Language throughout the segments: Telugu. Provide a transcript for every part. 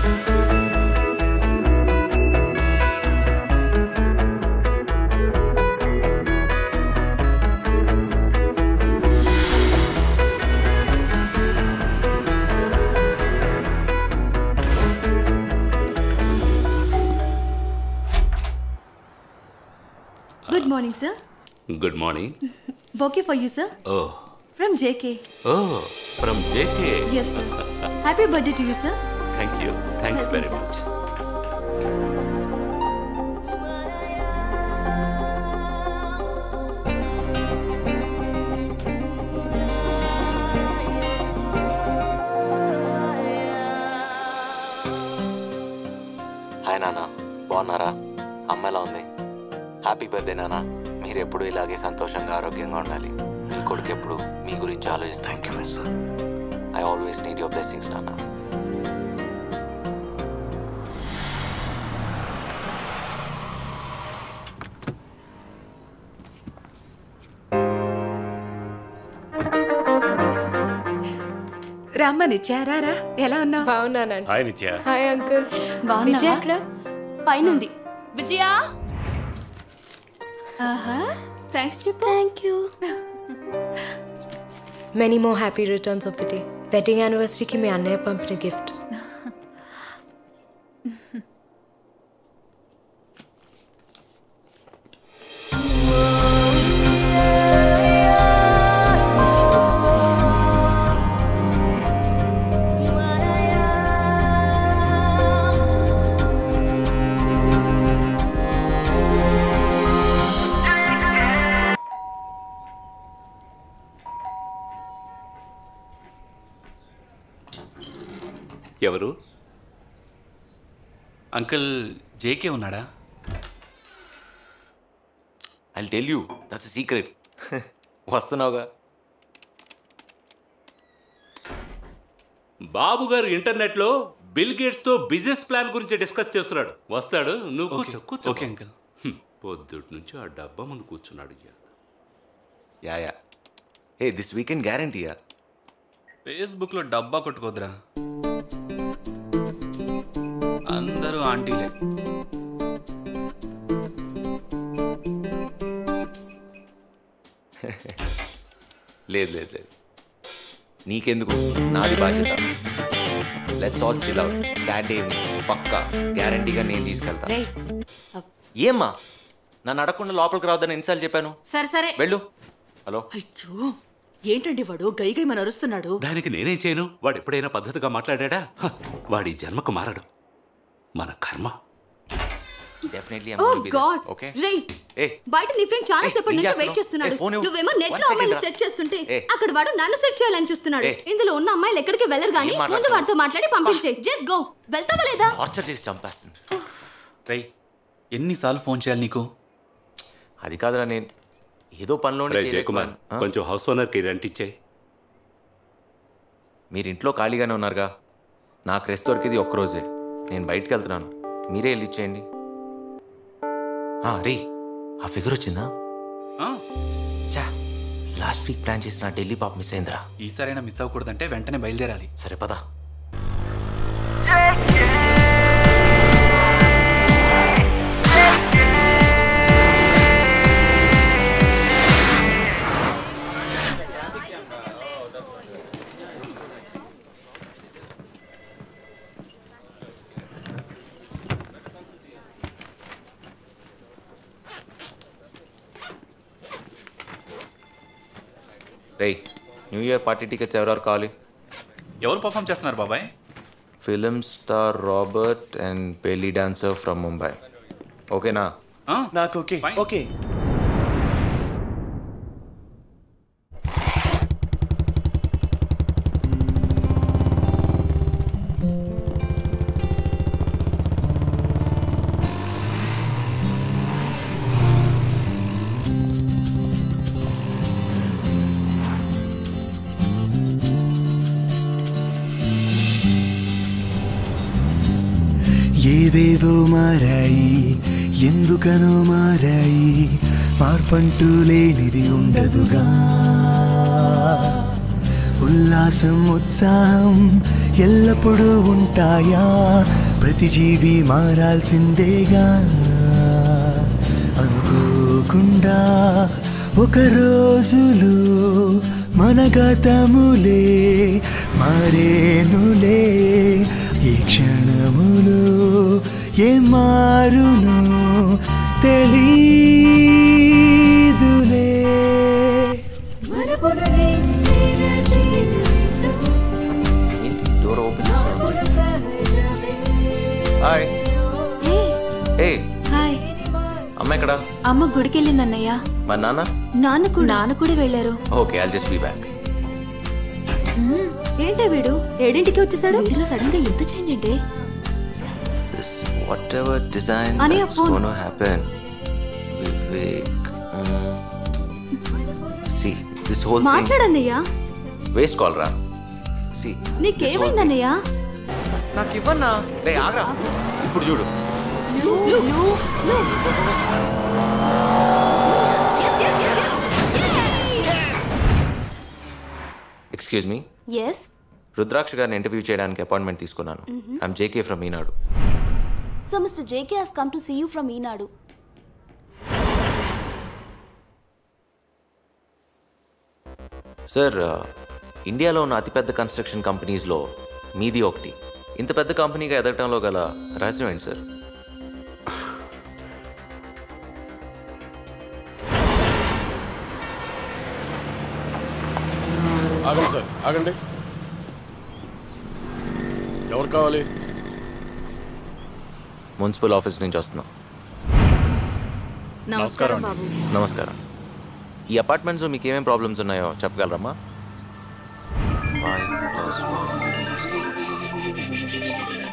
Good morning, sir. Good morning Bouquet for you, sir. ఓ From JK. ఓ from JK Yes, sir. Happy birthday to you, sir. Thank you thank you Welcome, very sir. Much hi నాన్న బాగున్నారా అమ్మ ఎలా ఉంది హ్యాపీ బర్త్డే నాన్న మీరు ఎప్పుడు ఇలాగే సంతోషంగా ఆరోగ్యంగా ఉండాలి మీ కొడుకు ఎప్పుడు మీ గురించి ఆలోచిస్తాను thank you my sir I always need your blessings నాన్న రమ్మని చారా ఎలా ఉన్నావు బాగున్నానండి హాయ్ నిత్య హాయ్ అంకుల్ బాగున్నావా? విజయ్ అక్కడ పైనుంది విజయ ఆహా థ్యాంక్స్ చెప్పు thank you many more happy returns of the day wedding యానివర్సరీకి మీ అన్నయ్య పంపిన గిఫ్ట్ ఎవరు అంకుల్ జేకే ఉన్నాడా I tell you that's secret వస్తున్నావుగా బాబు గారు ఇంటర్నెట్ లో బిల్ గేట్స్ తో బిజినెస్ ప్లాన్ గురించి డిస్కస్ చేస్తున్నాడు వస్తాడు నువ్వు కూర్చో ఓకే, కూర్చో ఓకే, అంకుల్. హ్మ్, పొద్దుటి నుంచి ఆ డబ్బా ముందు కూర్చున్నాడు ఇయ్య. యా యా ఏ దిస్ వీకెండ్ గ్యారంటీయా ఫేస్బుక్లో డబ్బా కొట్టుకోద్రా అందరూ ఆంటీలే లేదు లేదు లేదు నీకెందుకు నాది బాధ్యత let's all chill out Saturday evening పక్కా గ్యారంటీగా నేను తీసుకెళ్తా రేయ్ ఏమ్మా నన్ను అడగకుండా లోపలికి రావద్దని ఎన్నిసార్లు చెప్పాను సరే సరే వెళ్ళు హలో అయ్యో ఏంటండి వాడు గై గై మన అరుస్తున్నాడు దానికి నేనేం చేయను వాడు ఎప్పుడైనా పద్ధతిగా మాట్లాడా హ, వాడి జన్మకు మారడు మన కర్మ డెఫినెట్లీ ఓ గాడ్ ఓకే రే ఏ బయట నీ ఫ్రెండ్ చాలా ఏయ్, సేపటి ఏం నుంచి చేస్తున్నావ్? వెయిట్ చేస్తున్నాడు ఏయ్, ఫోన్ ఇవ్వు. నువ్వేమో నెట్ One లో second అమ్మాయిని రా. సెట్ చేస్తుంటే ఏయ్. అక్కడ వాడు నన్ను సెట్ చేయాలని చూస్తున్నాడు ఏయ్. ఇందులో ఉన్న అమ్మాయిలు ఎక్కడికి వెళ్ళరు కానీ ఏం ముందు మాట్లాడుతున్నావ్? వాడితో మాట్లాడి పంపించే జస్ట్ గో వెళ్తావా లేదా టార్చర్ చేసి చంపేస్తుంది రై ఎన్నిసార్లు ఫోన్ చేయాలి నీకు అది కాదురా నేను ఏదో పనిలో రే జయకుమార్ కొంచెం హౌస్ ఓనర్ కి రెంట్ ఇచ్చేయి మీరు ఇంట్లో ఖాళీగానే ఉన్నారుగా నాకు రెస్ట్ దొరికింది ఒక్కరోజే నేను బయటికి వెళ్తున్నాను మీరే వెళ్ళి ఇచ్చేయండి ఆ, రే ఆ ఫిగర్ వచ్చిందా ఆ, చా లాస్ట్ వీక్ ప్లాన్ చేసిన ఢిల్లీ పాప్ మిస్ అయిందిరా ఈసారైనా మిస్ అవ్వకూడదంటే వెంటనే బయలుదేరాలి సరే పదా రేయ్ న్యూ ఇయర్ పార్టీ టికెట్స్ ఎవరెవరు కావాలి ఎవరు పర్ఫామ్ చేస్తున్నారు బాబాయ్ ఫిలిం స్టార్ రాబర్ట్ అండ్ పెళ్లి డాన్సర్ ఫ్రమ్ ముంబై ఓకేనా ఆ, నాకు ఓకే Fine. ఓకే ఏవేవో మారాయి ఎందుకనో మారాయి మార్పంటూ లేనిది ఉండదుగా ఉల్లాసం ఉత్సాహం ఎల్లప్పుడూ ఉంటాయా ప్రతి జీవి మారాల్సిందేగా అనుకోకుండా ఒక రోజులు మన గతములే మారేనులే ఈ క్షణములు ఏ మారును తెలీదులే డోర్ ఓపెన్ హాయ్ ఏ హాయ్ అమ్మ ఎక్కడ అమ్మ గుడికి వెళ్ళిందన్నయ్య మా నాన్న నాన్న కూడా నాన్న కూడా వెళ్ళారు okay I'll just be back ఏంటే వీడు ఏడింటికి వచ్చేసాడు వీడిలో సడన్ గా ఎంత చేంజ్ అంటే దిస్ వాట్ ఎవర్ డిజైన్ అన్నయ్య, that's phone. Gonna happen Vivek see this whole thing మాట్లాడన్నయ్యా వేస్ట్ కాల్ రా సి నీకేమైందన్నయ్య నాకు ఇవ్వన్నా రే ఆగ్రా ఇప్పుడు చూడు ఎక్స్క్యూజ్ మీ ఎస్ రుద్రాక్ష గారిని ఇంటర్వ్యూ చేయడానికి అపాయింట్మెంట్ తీసుకున్నాను I'm JK from Eenadu So Mr. JK has come to see you from Enadu. Sir ఇండియాలో ఉన్న అతిపెద్ద కన్స్ట్రక్షన్ కంపెనీస్లో మీది ఒకటి ఇంత పెద్ద కంపెనీగా ఎదగటంలో గల రహస్యం ఏంటి సార్ ఆగండి సార్ ఆగండి ఎవరు కావాలి మున్సిపల్ ఆఫీస్ నుంచి వస్తున్నాం నమస్కారం బాబు నమస్కారం ఈ అపార్ట్మెంట్స్ మీకు ఏమేం ప్రాబ్లమ్స్ ఉన్నాయో చెప్పగలరమ్మా Five plus one, six.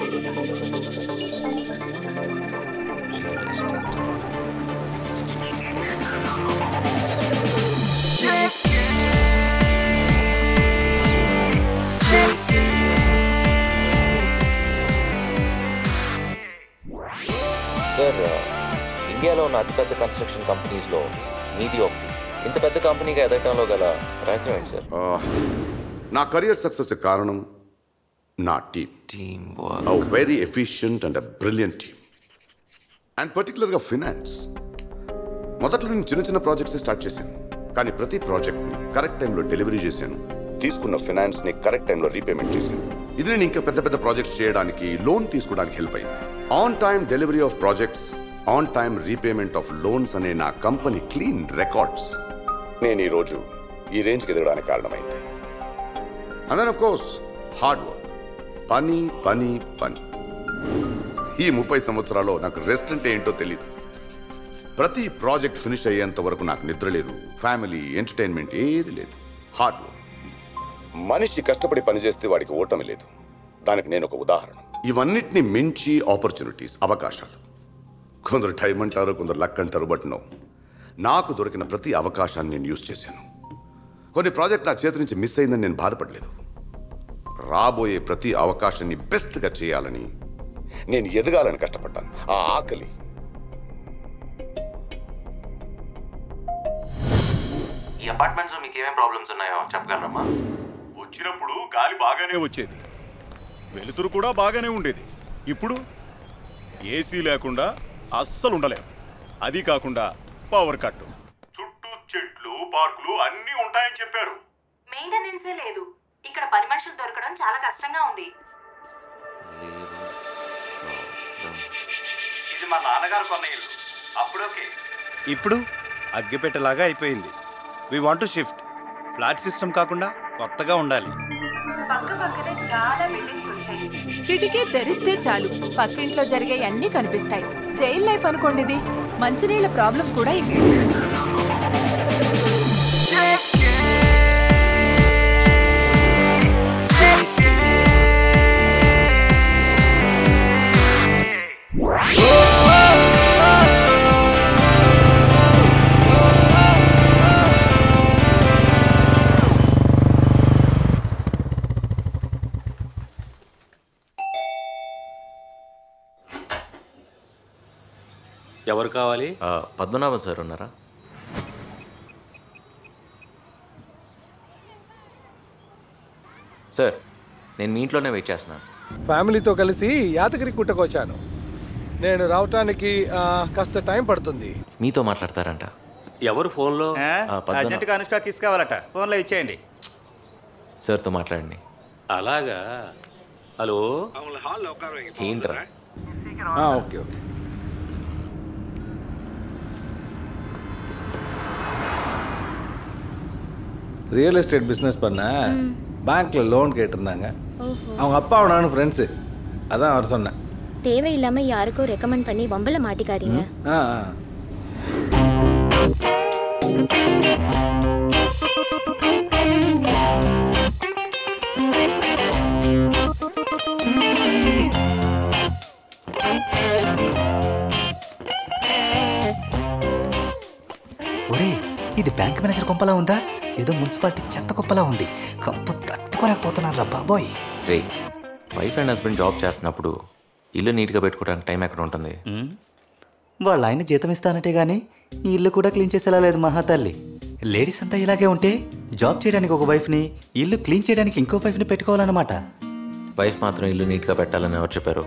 Sir ఇండియాలో ఉన్న అతిపెద్ద కన్స్ట్రక్షన్ కంపెనీస్లో మీది ఒకటి ఇంత పెద్ద కంపెనీగా ఎదగటంలో గల రహస్యం ఏంటి సార్ ఆ, నా కెరియర్ సక్సెస్ కారణం నా team team very efficient and brilliant team and పర్టికులర్గా ఫినాన్స్ మొదట్లో నేను చిన్న చిన్న ప్రాజెక్ట్స్ స్టార్ట్ చేశాను కానీ ప్రతి ప్రాజెక్ట్ని కరెక్ట్ టైంలో డెలివరీ చేశాను తీసుకున్న ఫినాన్స్ని కరెక్ట్ టైంలో రీపేమెంట్ చేశాను ఇది నేను ఇంకా పెద్ద పెద్ద ప్రాజెక్ట్స్ చేయడానికి లోన్ తీసుకోవడానికి హెల్ప్ అయింది on time delivery of projects on time repayment of loans అనే నా కంపెనీ క్లీన్ రికార్డ్స్ నేను ఈరోజు ఈ రేంజ్కి ఎదగడానికి కారణమైంది and then of course hard work పని పని పని ఈ ముప్పై సంవత్సరాల్లో నాకు రెస్ట్ అంటే ఏంటో తెలియదు ప్రతి ప్రాజెక్ట్ ఫినిష్ అయ్యేంత వరకు నాకు నిద్ర లేదు ఫ్యామిలీ ఎంటర్టైన్మెంట్ ఏది లేదు హార్డ్ వర్క్ మనిషి కష్టపడి పనిచేస్తే వాడికి ఓటమి లేదు దానికి నేను ఒక ఉదాహరణ ఇవన్నిటిని మించి ఆపర్చునిటీస్ అవకాశాలు కొందరు టైం అంటారు కొందరు లక్ అంటారు బట్ నో నాకు దొరికిన ప్రతి అవకాశాన్ని నేను యూజ్ చేశాను కొన్ని ప్రాజెక్ట్ నా చేతి నుంచి మిస్ అయిందని నేను బాధపడలేదు రాబోయే ప్రతి అవకాశాన్ని బెస్ట్గా చేయాలని నేను ఎదగాలని కష్టపడ్డాను ఆ ఆకలి ఈ అపార్ట్మెంట్స్ మీకు ఏమేం ప్రాబ్లమ్స్ ఉన్నాయో చెప్పగలరమ్మా వచ్చినప్పుడు గాలి బాగానే వచ్చేది వెలుతురు కూడా బాగానే ఉండేది ఇప్పుడు ఏసీ లేకుండా అస్సలు ఉండలేం అది కాకుండా పవర్ కట్ చుట్టూ చెట్లు పార్కులు అన్నీ ఉంటాయని చెప్పారు మెయింటెనెన్సే లేదు ఇక్కడ పని మనుషులు దొరకడం చాలా కష్టంగా ఉంది ఇది మా నాన్నగారు కొన్న ఇల్లు అప్పుడోకే ఇప్పుడు అగ్గిపెట్టెలాగా అయిపోయింది we want to shift flat system కాకుండా కొత్తగా ఉండాలి పక్క పక్కనే చాలా బిల్డింగ్స్ వచ్చాయి కిటికీ తెరిస్తే చాలు పక్కింట్లో జరిగే అన్నీ కనిపిస్తాయి జైల్ లైఫ్ అనుకోండి ఇది మంచినీళ్ళ ప్రాబ్లం కూడా ఇక్కడ ఎవరు కావాలి పద్మనాభం సార్ ఉన్నారా సార్ నేను మీ ఇంట్లోనే వెయిట్ చేస్తున్నాను ఫ్యామిలీతో కలిసి యాదగిరి గుట్టకొచ్చాను నేను రావటానికి ఆ, కాస్త టైం పడుతుంది మీతో మాట్లాడతారంట ఎవరు ఫోన్లో ఆ, పద్మనాభ. అర్జెంటుగా అనుష్క కిస్ కావాలట ఫోన్లో ఇచ్చేయండి సార్తో మాట్లాడండి అలాగా హలో ఏంట్రా ఆ, okay okay real estate business பண்ண பேங்க்ல லோன் கேட்டிருந்தாங்க ஓஹோ அவங்க அப்பாவும் நானும் ஃப்ரெண்ட்ஸு அதான் அவர் சொன்னேன் தேவையில்லாம யாருக்கும் ரெக்கமெண்ட் பண்ணி வம்பல மாட்டிக்காதீங்க ஆ ஆ ఒరే ఇది బ్యాంక్ మేనేజర్ కొంపలా ఉందా ఏదో మున్సిపాలిటీ చెత్త కుప్పలా ఉంది కంపు తట్టుకోలేకపోతున్నాను రా బాబోయ్ రే వైఫ్ అండ్ హస్బెండ్ జాబ్ చేస్తున్నప్పుడు ఇల్లు నీట్గా పెట్టుకోవడానికి టైం ఎక్కడ ఉంటుంది వాళ్ళ ఆయన జీతం ఇస్తానంటే గానీ ఈ ఇల్లు కూడా క్లీన్ చేసేలా లేదు మహాతల్లి లేడీస్ అంతా ఇలాగే ఉంటే జాబ్ చేయడానికి ఒక వైఫ్ని ఇల్లు క్లీన్ చేయడానికి ఇంకో వైఫ్ని పెట్టుకోవాలన్నమాట వైఫ్ మాత్రం ఇల్లు నీట్గా పెట్టాలని ఎవరు చెప్పారు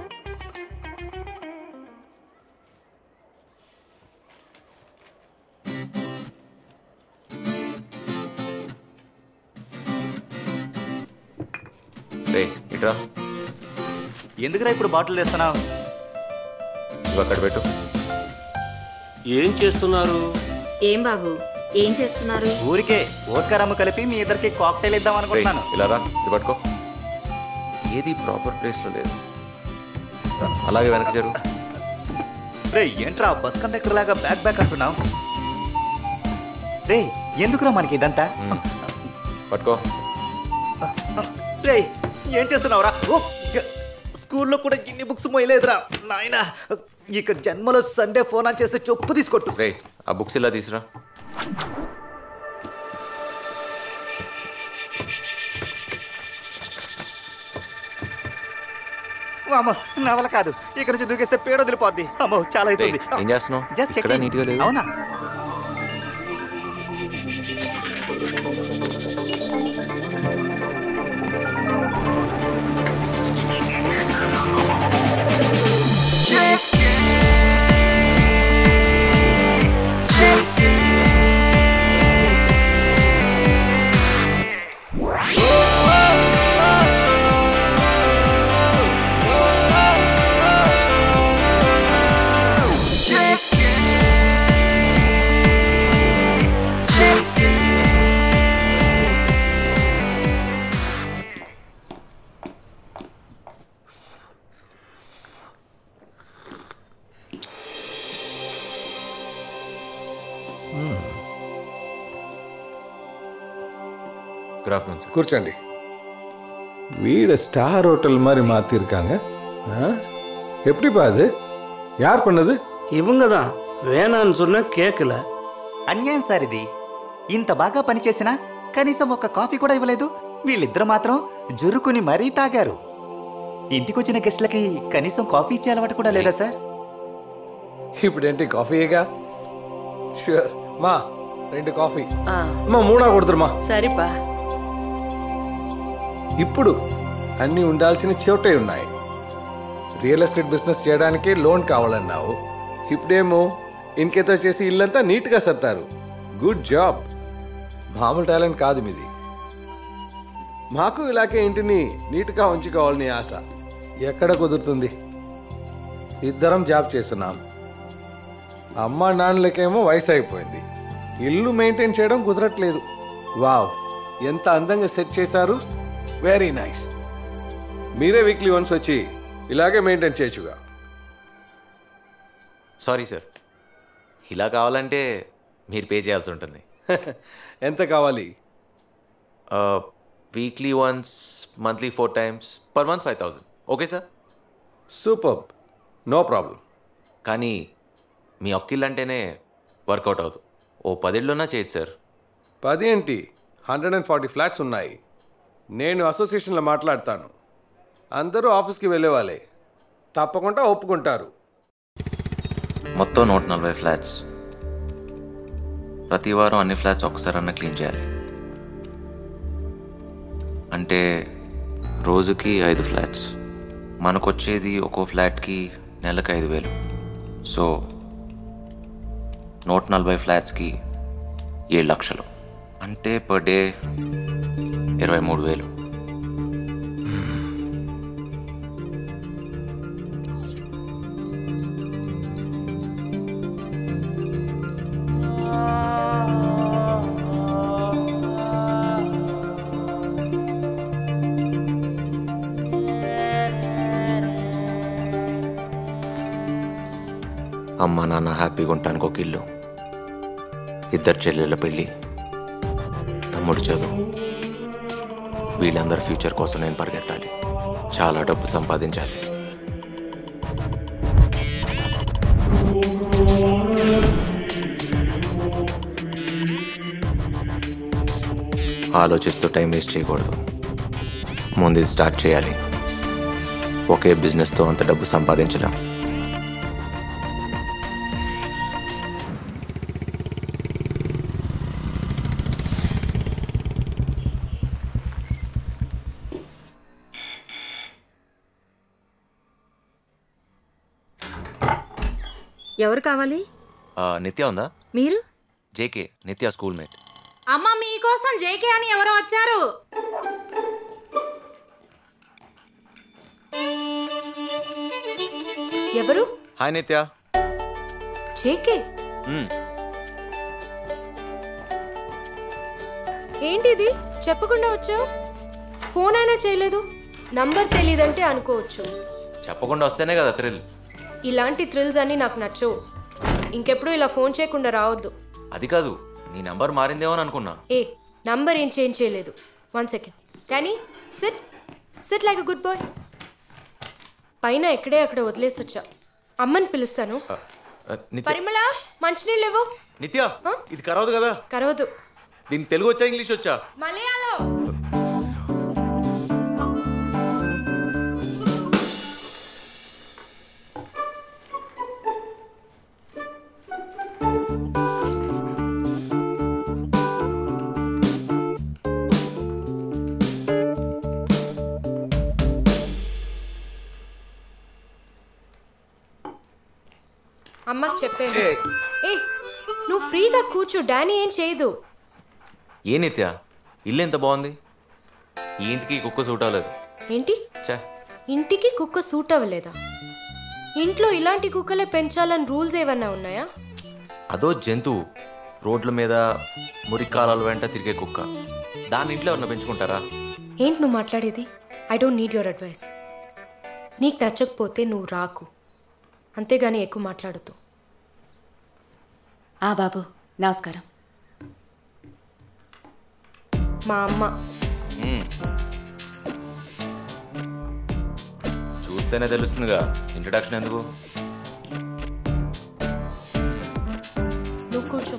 రే ఇట్రా ఎందుకురా ఇప్పుడు బాటిల్ తెస్తున్నావు ఇవి అక్కడ పెట్టు ఏం చేస్తున్నారు ఏం బాబు ఏం చేస్తున్నారు ఊరికే ఓట్కారమ్మ కలిపి మీ ఇద్దరికి కాక్టైల్ ఇద్దాం రేయ్, అనుకుంటున్నాను ఇలా రా ఇది పట్టుకో ఏది ప్రాపర్ ప్లేస్లో లేదు రా, అలాగే వెనక జరుగు రే ఏంట్రా బస్ కండక్టర్ లాగా బ్యాక్ బ్యాక్ అంటున్నావు రే ఎందుకురా మనకి ఇదంతా పట్టుకో రే ఏం చేస్తున్నావురా ఓ, గ- స్కూల్లో కూడా ఇన్ని బుక్స్ మోయలేదురా నాయన ఇక జన్మలో సండే ఫోన్ ఆన్ చేస్తే చొప్పు తీసుకొట్టు రే ఆ బుక్స్ ఇలా తీసురా అమ్మో నా వల్ల కాదు ఇక్కడ నుంచి దూకేస్తే పేడ వదిలిపోద్ది అమ్మో చాలా రేయ్, అవుతుంది ఏం చేస్తున్నావు జస్ట్ ఇక్కడ నీట్గా లేదు అవునా குட் ஆஃப்டர்நூன் சார் கூர்ச்சோண்டி வீடு ஸ்டார் ஹோட்டல் மாதிரி மாற்றிருக்காங்க ஆ? எப்படிப்பா அது யார் பண்ணது இவங்க தான் வேணான்னு சொன்ன கேட்கல అన్యాయం సార్ ఇది ఇంత బాగా పనిచేసినా కనీసం ఒక కాఫీ కూడా ఇవ్వలేదు వీళ్ళిద్దరు మాత్రం జురుకుని మరీ తాగారు ఇంటికొచ్చిన గెస్ట్లకి కనీసం కాఫీ ఇచ్చే అలవాటు కూడా లేదా సార్ ఇప్పుడేంటి కాఫీయేగా షూర్ మా రెండు కాఫీ మా మూడా కొడుతురుమా సరిపా ఇప్పుడు అన్నీ ఉండాల్సిన చోటే ఉన్నాయి రియల్ ఎస్టేట్ బిజినెస్ చేయడానికి లోన్ కావాలన్నావు ఇప్పుడేమో ఇన్కేతో చేసి ఇల్లంతా నీట్గా సర్తారు గుడ్ జాబ్ మామూలు టాలెంట్ కాదు మీది మాకు ఇలాగే ఇంటిని నీట్గా ఉంచుకోవాలని ఆశ ఎక్కడ కుదురుతుంది ఇద్దరం జాబ్ చేస్తున్నాం అమ్మ నాన్నలకేమో వయసు అయిపోయింది ఇల్లు మెయింటైన్ చేయడం కుదరట్లేదు వావ్ ఎంత అందంగా సెట్ చేశారు వెరీ నైస్ మీరే వీక్లీ వన్స్ వచ్చి ఇలాగే మెయింటైన్ చేయొచ్చుగా సారీ సార్ ఇలా కావాలంటే మీరు పే చేయాల్సి ఉంటుంది ఎంత కావాలి weekly once monthly four times per month five thousand okay sir super no problem కానీ మీ అక్కిల్ అంటేనే వర్కౌట్ అవ్వదు ఓ పదేళ్ళున్నా చేయొచ్చు సార్ పది ఏంటి హండ్రెడ్ అండ్ ఫార్టీ ఫ్లాట్స్ ఉన్నాయి నేను అసోసియేషన్లో మాట్లాడతాను అందరూ ఆఫీస్కి వెళ్ళేవాళ్ళే తప్పకుండా ఒప్పుకుంటారు మొత్తం నూట నలభై ఫ్లాట్స్ ప్రతి వారం అన్ని ఫ్లాట్స్ ఒకసారన్నా క్లీన్ చేయాలి అంటే రోజుకి ఐదు ఫ్లాట్స్ మనకొచ్చేది ఒక్కో ఫ్లాట్కి నెలకు ఐదు వేలు సో నూట నలభై ఫ్లాట్స్కి ఏడు లక్షలు అంటే పర్ డే ఇరవై మూడు వేలు అమ్మ నాన్న హ్యాపీగా ఉండటానికి ఒక ఇల్లు ఇద్దరు చెల్లెళ్ళ పెళ్ళి తమ్ముడు చదువు వీళ్ళందరి ఫ్యూచర్ కోసం నేను పరిగెత్తాలి చాలా డబ్బు సంపాదించాలి ఆలోచిస్తూ టైం వేస్ట్ చేయకూడదు ముందు ఇది స్టార్ట్ చేయాలి ఒకే బిజినెస్తో అంత డబ్బు సంపాదించలేం ఎవరు కావాలి ఆ, నిత్య ఉందా మీరు జేకే నిత్య స్కూల్ మేట్ అమ్మ మీకోసం జేకే అని ఎవరో వచ్చారు ఎవరు హాయ్ నిత్య జేకే మ్మ్. ఏంటిది చెప్పకుండా వచ్చావు ఫోన్ అయినా చేయలేదు నంబర్ తెలీదంటే అనుకోవచ్చు చెప్పకుండా వస్తేనే కదా థ్రిల్ ఇలాంటి థ్రిల్స్ అన్ని నాకు నచ్చవు ఇంకెప్పుడు ఇలా ఫోన్ చేయకుండా రావద్దు అది కాదు నీ నంబర్ మారిందేమో అని అనుకున్నా ఏ నంబర్ ఏం చేంజ్ చేయలేదు వన్ సెకండ్ కానీ sit sit like a good boy పైన ఎక్కడే అక్కడ వదిలేసి వచ్చా అమ్మని పిలుస్తాను ఆ, నిత్య పరిమళ మంచినీళ్ళు ఇవ్వు నిత్య ఇది కరవదు కదా కరవదు దీనికి తెలుగు వచ్చా ఇంగ్లీష్ వచ్చా మలయాళం అమ్మకి చెప్పాను ఏ నువ్వు ఫ్రీగా కూర్చో డానీ ఏం చేయదు ఏ నిత్య ఇల్లు ఎంత బాగుంది ఈ ఇంటికి ఈ కుక్క సూట్ అవ్వలేదు ఏంటి చా ఇంటికి కుక్క సూట్ అవ్వలేదా ఇంట్లో ఇలాంటి కుక్కలే పెంచాలని రూల్స్ ఏమన్నా ఉన్నాయా అదో జంతువు రోడ్ల మీద మురికాలాల వెంట తిరిగే కుక్క దాని ఇంట్లో ఎవరన్నా పెంచుకుంటారా ఏంటి నువ్వు మాట్లాడేది I don't need your advice నీకు నచ్చకపోతే నువ్వు రాకు అంతేగాని ఎక్కువ మాట్లాడుతూ ఆ బాబు నమస్కారం మా అమ్మ మ్మ్. చూస్తేనే తెలుస్తుందిగా ఇంట్రడక్షన్ ఎందుకు నువ్వు కూర్చో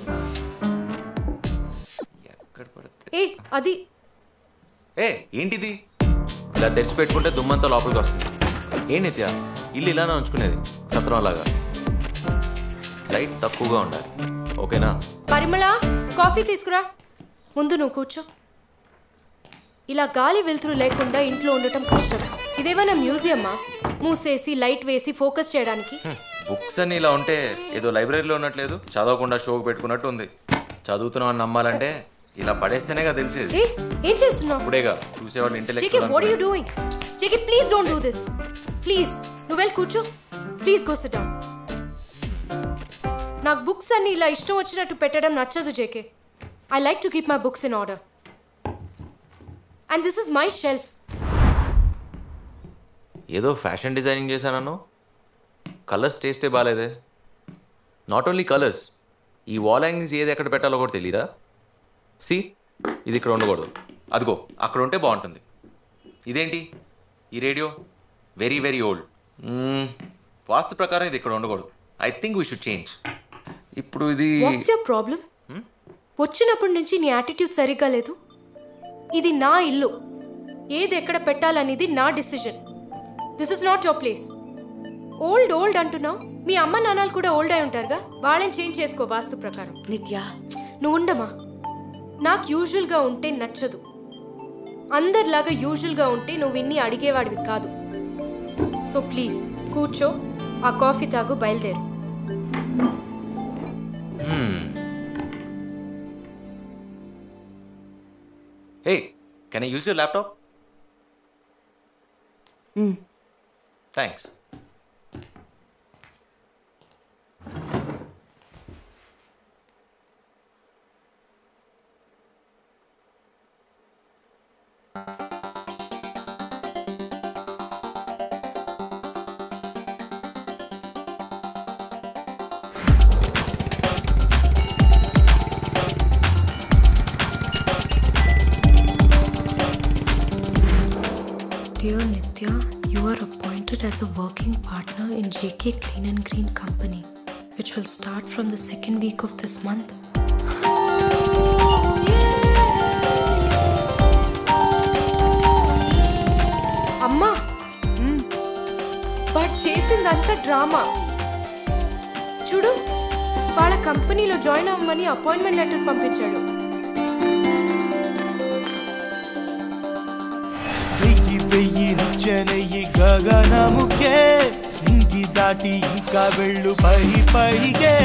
ఎక్కడ పడితే ఏ అది ఏ ఏంటిది ఇలా తెరిచి పెట్టుకుంటే దుమ్మంతా లోపలికి వస్తుంది ఏ నిత్య ఇల్లు ఇలానే ఉంచుకునేది సత్రం లాగా లైట్ తక్కువగా ఉండాలి ఓకేనా పరిమళ కాఫీ తీసుకురా ముందు నువ్వు కూర్చో ఇలా గాలి వెలుతురు లేకుండా ఇంట్లో ఉండటం కష్టం ఇదేమైనా మ్యూజియమ్మా మూసేసి లైట్ వేసి ఫోకస్ చేయడానికి బుక్స్ అని ఇలా ఉంటే ఏదో లైబ్రరీలో ఉన్నట్లేదు చదవకుండా షోకి పెట్టుకున్నట్టు ఉంది చదువుతున్నాం అని నమ్మాలంటే ఇలా పడేస్తేనేగా తెలిసేది ఏ ఏం చేస్తున్నావు ఇప్పుడేగా చూసేవాళ్ళు చెకి ఇంటెలెక్చువల్ వాట్ యు డూయింగ్ చెకి please don't do this please నువ్వు వెళ్ళి కూర్చో ప్లీజ్ గో సిట్ డౌన్ నాకు బుక్స్ అన్ని ఇలా ఇష్టం వచ్చినట్టు పెట్టడం నచ్చదు JK I like to keep my books in order and this is my shelf ఏదో ఫ్యాషన్ డిజైనింగ్ చేశానను కలర్స్ టేస్టే బాగాలేదే నాట్ ఓన్లీ కలర్స్ ఈ వాల్ హ్యాంగింగ్స్ ఏది ఎక్కడ పెట్టాలో కూడా తెలీదా సి ఇది ఇక్కడ ఉండకూడదు అదిగో అక్కడ ఉంటే బాగుంటుంది ఇదేంటి ఈ రేడియో వెరీ వెరీ ఓల్డ్ వాస్తు ప్రకారం ఇది ఇక్కడ ఉండకూడదు I think we should change ఇప్పుడు ఇది వాట్స్ యువర్ ప్రాబ్లం వచ్చినప్పటి నుంచి నీ యాటిట్యూడ్ సరిగ్గా లేదు ఇది నా ఇల్లు ఏది ఎక్కడ పెట్టాలనేది నా decision this is not your place old old అంటున్నావు మీ అమ్మ నాన్నలు కూడా ఓల్డ్ అయి ఉంటారుగా వాళ్ళని చేంజ్ చేసుకో వాస్తు ప్రకారం నిత్య నువ్వు ఉండమా నాకు యూజువల్గా ఉంటే నచ్చదు అందరిలాగా యూజువల్గా ఉంటే నువ్వు ఇన్ని అడిగేవాడివి కాదు సో ప్లీజ్ కూర్చో ఆ కాఫీ తాగు బయలుదేరు hey can I use your laptop thanks Dear Nitya, you are appointed as a working partner in JK Clean and Green Company, which will start from the second week of this month. అమ్మా వాడు చేసిందంతా డ్రామా చూడు వాళ్ళ కంపెనీలో జాయిన్ అవ్వమని అపాయింట్మెంట్ లెటర్ పంపించాడు వెయ్యి వెయ్యి నిచ్చనెయ్యి గగనముకే ఇంకి దాటి ఇంకా వెళ్ళు పై పైకే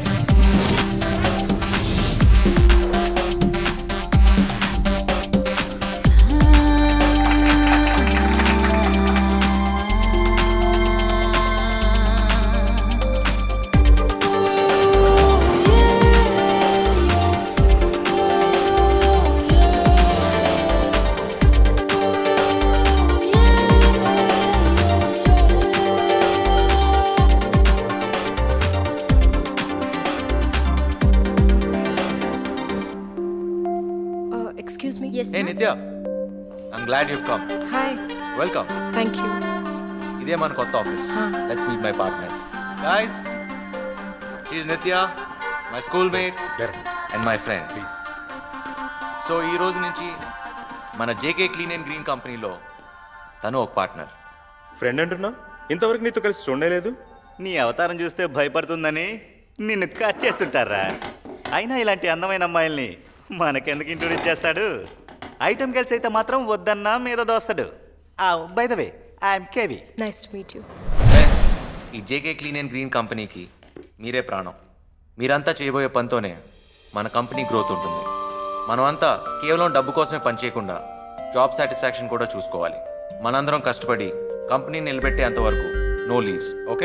ఎక్స్క్యూజ్ మీ ఎస్ ఏ Nitya I'm glad you've come hi welcome thank you ఇదే మన కొత్త office let's meet my partners guys she Nitya my school mate and my friend please so ఈ రోజు నుంచి మన జేకే క్లీన్ అండ్ గ్రీన్ కంపెనీలో తను ఒక పార్ట్నర్ ఫ్రెండ్ అంటున్నా ఇంతవరకు నీతో కలిసి చూడలేదు నీ అవతారం చూస్తే భయపడుతుందని నిన్ను కట్ చేస్తుంటారా అయినా ఇలాంటి అందమైన అమ్మాయిల్ని మనకెందుకు ఇంట్రొడ్యూస్ చేస్తాడు ఐటమ్ గర్ల్స్ అయితే మాత్రం వద్దన్నా మీద దోస్తాడు by the way I'm K V nice to meet you ఈ జేకే క్లీన్ అండ్ గ్రీన్ కంపెనీకి మీరే ప్రాణం మీరంతా చేయబోయే పనితోనే మన కంపెనీ గ్రోత్ ఉంటుంది మనమంతా కేవలం డబ్బు కోసమే పనిచేయకుండా జాబ్ సాటిస్ఫాక్షన్ కూడా చూసుకోవాలి మనందరం కష్టపడి కంపెనీని నిలబెట్టేంత వరకు నో లీవ్స్ ఓకే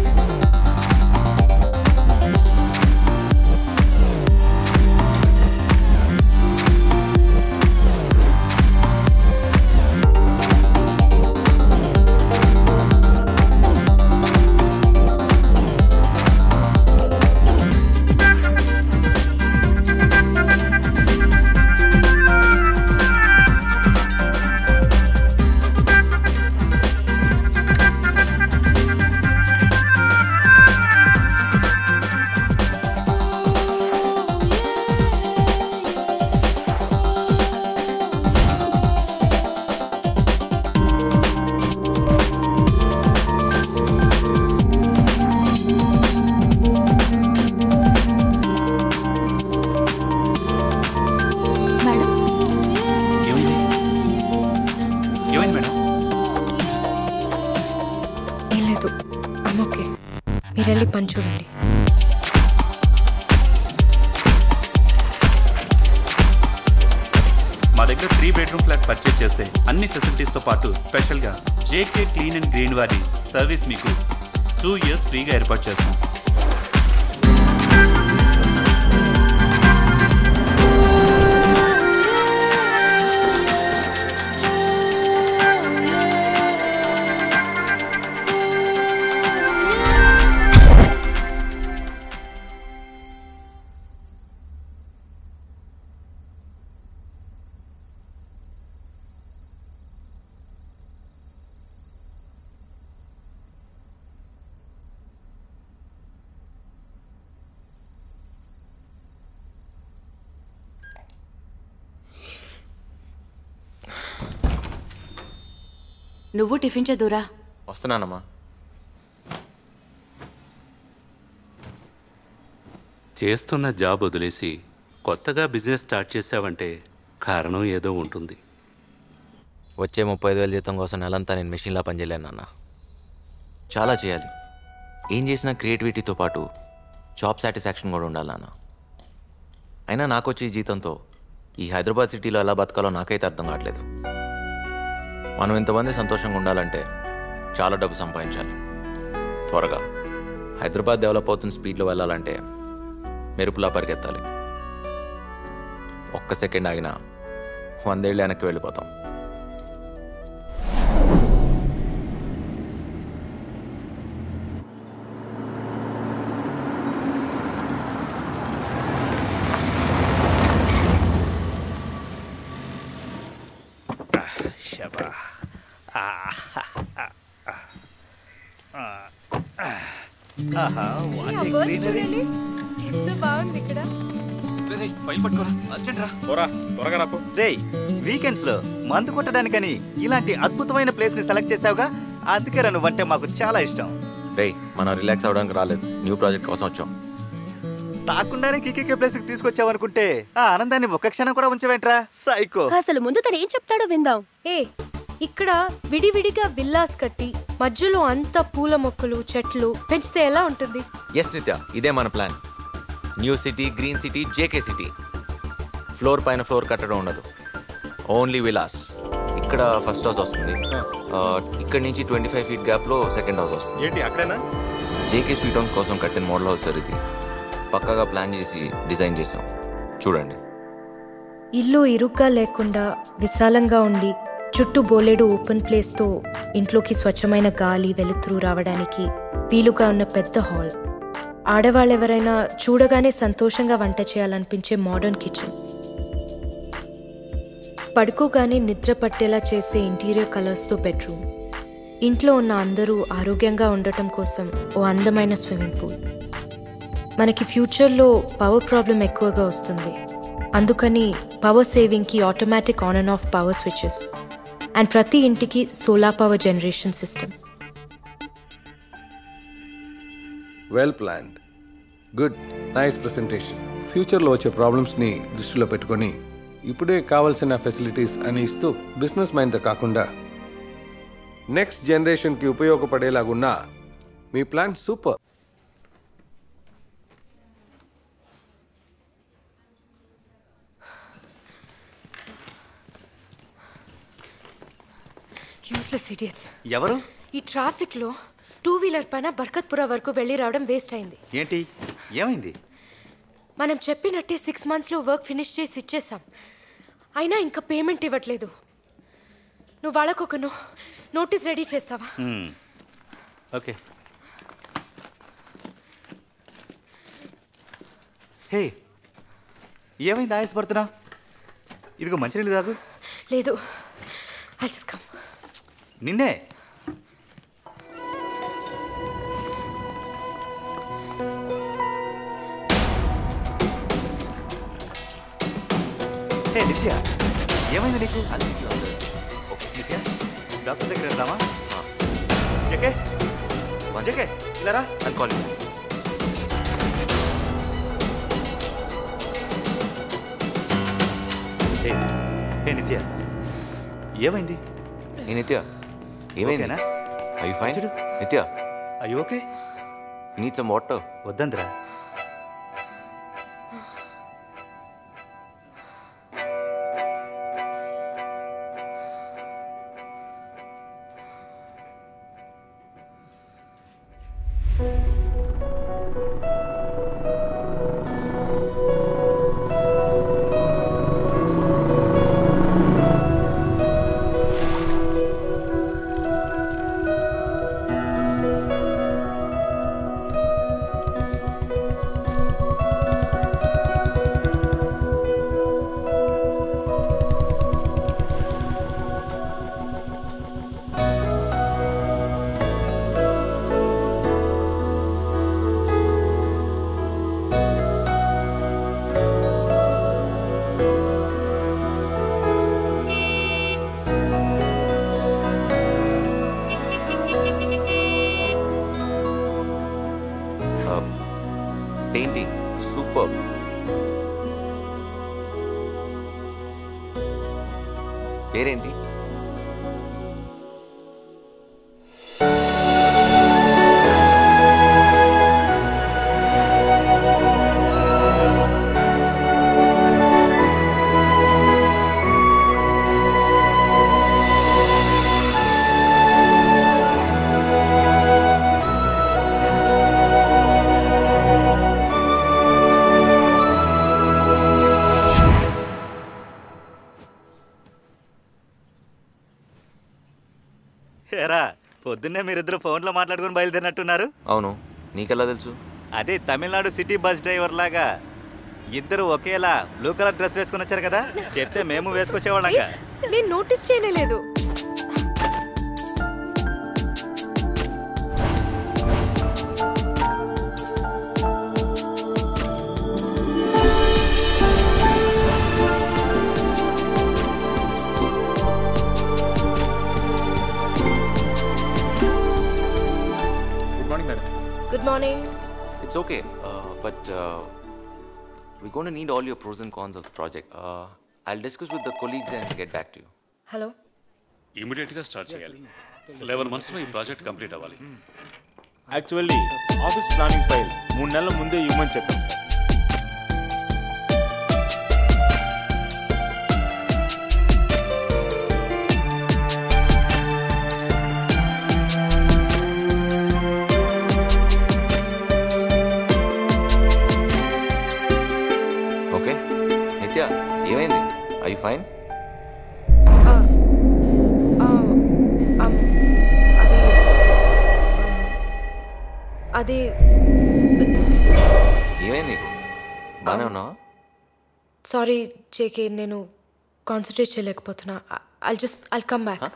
ఏమైంది మేడం ఏం లేదు ఐమ్ ఓకే మీరు వెళ్ళి పని చూడండి మా దగ్గర త్రీ బెడ్రూమ్ ఫ్లాట్ పర్చేస్ చేస్తే అన్ని ఫెసిలిటీస్తో పాటు స్పెషల్గా జేకే క్లీన్ అండ్ గ్రీన్ వారి సర్వీస్ మీకు టూ ఇయర్స్ ఫ్రీగా ఏర్పాటు చేస్తాం నువ్వు టిఫిన్ చదువురా వస్తున్నానమ్మా చేస్తున్న జాబ్ వదిలేసి కొత్తగా బిజినెస్ స్టార్ట్ చేసావంటే కారణం ఏదో ఉంటుంది వచ్చే ముప్పై ఐదు వేల జీతం కోసం నెలంతా నేను మెషిన్లా పనిచేయలేను నాన్న చాలా చేయాలి ఏం చేసినా క్రియేటివిటీతో పాటు జాబ్ సాటిస్ఫాక్షన్ కూడా ఉండాలి నాన్న అయినా నాకు వచ్చే ఈ జీతంతో ఈ హైదరాబాద్ సిటీలో ఎలా బతకాలో నాకైతే అర్థం కావట్లేదు మనం ఇంతమంది సంతోషంగా ఉండాలంటే చాలా డబ్బు సంపాదించాలి త్వరగా హైదరాబాద్ డెవలప్ అవుతున్న స్పీడ్లో వెళ్ళాలంటే మెరుపులా పరిగెత్తాలి ఒక్క సెకండ్ ఆగినా వందేళ్ళు వెనక్కి వెళ్ళిపోతాం శబా ఆహా what a greenery. ఎంత బాగుంది ఇక్కడ రేయ్ వీకెండ్స్ లో మందు కొట్టడానికని ఇలాంటి అద్భుతమైన ప్లేస్ ని సెలెక్ట్ చేసావుగా అందుకే రా నువ్వంటే మాకు చాలా ఇష్టం రేయ్ మనం రిలాక్స్ అవ్వడానికి రాలేదు న్యూ ప్రాజెక్ట్ కోసం వచ్చాం తాకుండానే కికే ప్లేస్ కి తీసుకొచ్చావనుకుంటే ఆ ఆనందాన్ని ఒక్క క్షణం కూడా ఉంచవేంట్రా సైకో అసలు ముందు తను ఏం చెప్తాడో విందాం ఏ ఇక్కడ విడివిడిగా విల్లాస్ కట్టి మధ్యలో అంతా పూల మొక్కలు చెట్లు పెంచితే ఎలా ఉంటుంది ఎస్ నిత్య ఇదే మన plan new city green city J K city floor పైన ఫ్లోర్ కట్టడం ఉండదు ఓన్లీ విలాస్ ఇక్కడ ఫస్ట్ హౌస్ వస్తుంది ఆ, ఇక్కడ నుంచి ట్వంటీ ఫైవ్ ఫీట్ గ్యాప్లో సెకండ్ హౌస్ వస్తుంది ఏంటి అక్కడేనా జేకే స్వీట్ హోమ్స్ కోసం కట్టిన మోడల్ హౌస్ సార్ ఇది పక్కాగా ప్లాన్ చేసి డిజైన్ చేసాం చూడండి ఇల్లు ఇరుగ్గా లేకుండా విశాలంగా ఉండి చుట్టూ బోలెడు ఓపెన్ ప్లేస్తో ఇంట్లోకి స్వచ్ఛమైన గాలి వెలుతురు రావడానికి వీలుగా ఉన్న పెద్ద హాల్ ఆడవాళ్ళెవరైనా చూడగానే సంతోషంగా వంట చేయాలనిపించే మోడర్న్ కిచెన్ పడుకోగానే నిద్ర పట్టేలా చేసే ఇంటీరియర్ కలర్స్తో బెడ్రూమ్ ఇంట్లో ఉన్న అందరూ ఆరోగ్యంగా ఉండటం కోసం ఓ అందమైన స్విమ్మింగ్ పూల్ మనకి ఫ్యూచర్లో పవర్ ప్రాబ్లం ఎక్కువగా వస్తుంది అందుకని పవర్ సేవింగ్కి automatic on and off power switches and ప్రతి ఇంటికి solar power generation system well planned good nice presentation ఫ్యూచర్లో వచ్చే ప్రాబ్లమ్స్ని దృష్టిలో పెట్టుకొని ఇప్పుడే కావాల్సిన ఫెసిలిటీస్ అని ఇస్తూ బిజినెస్ మైండ్తో కాకుండా నెక్స్ట్ జనరేషన్కి ఉపయోగపడేలాగున్న మీ ప్లాన్ సూపర్ యూస్లెస్ ఇడియట్స్ ఎవరు ఈ ట్రాఫిక్లో టూ వీలర్ పైన బర్కత్పుర వరకు వెళ్ళి రావడం వేస్ట్ అయింది ఏంటి ఏమైంది మనం చెప్పినట్టే సిక్స్ మంత్స్లో వర్క్ ఫినిష్ చేసి ఇచ్చేసాం అయినా ఇంకా పేమెంట్ ఇవ్వట్లేదు నువ్వు వాళ్ళకు ఒక నో నోటీస్ రెడీ చేస్తావా హ్మ్. ఓకే హే ఏమైంది ఆయాసపడుతున్నా ఇదిగో మంచినీళ్ళు తాగు లేదు ఐ జస్ట్ కమ్ నిన్నే హే నిత్య ఏమైంది నీకు నిత్య డాక్టర్ దగ్గర వెళ్దామా జకే జకే ఇలా రా అనుకోవాలి హే హే నిత్య ఏమైంది ఏ నిత్య ఏమైంది ఓకేనా? I fine Nitya I okay need some water వద్దందిరా పెయింటింగ్ సూపర్ పేరేంటి పొద్దున్నే మీరిద్దరు ఫోన్లో మాట్లాడుకుని బయలుదేరినట్టున్నారు అవును నీకెలా తెలుసు అదే తమిళనాడు సిటీ బస్ డ్రైవర్ లాగా ఇద్దరు ఒకేలా బ్లూ కలర్ డ్రెస్ వేసుకుని వచ్చారు కదా చెప్తే మేము వేసుకొచ్చేవాళ్ళంగా నేను నోటీస్ చేయలేదు good morning madam good morning it's okay but we gonna need all your pros and cons of the project I discuss with the colleagues and get back to you hello ఇమీడియట్గా స్టార్ట్ చేయాలి లెవెన్ మంత్స్లో ఈ ప్రాజెక్ట్ కంప్లీట్ అవ్వాలి యాక్చువల్లీ ఆఫీస్ ప్లానింగ్ ఫైల్ మూడు నెలల ముందే ఇవ్వమని చెప్పాం సార్ ఓకే నిత్య ఏమైంది ఐ ఫైన్ అది ఏమైంది నీకు బాగానే ఉన్నావా సారీ జేకే నేను కాన్సన్ట్రేట్ చేయలేకపోతున్నా I'll just I'll come back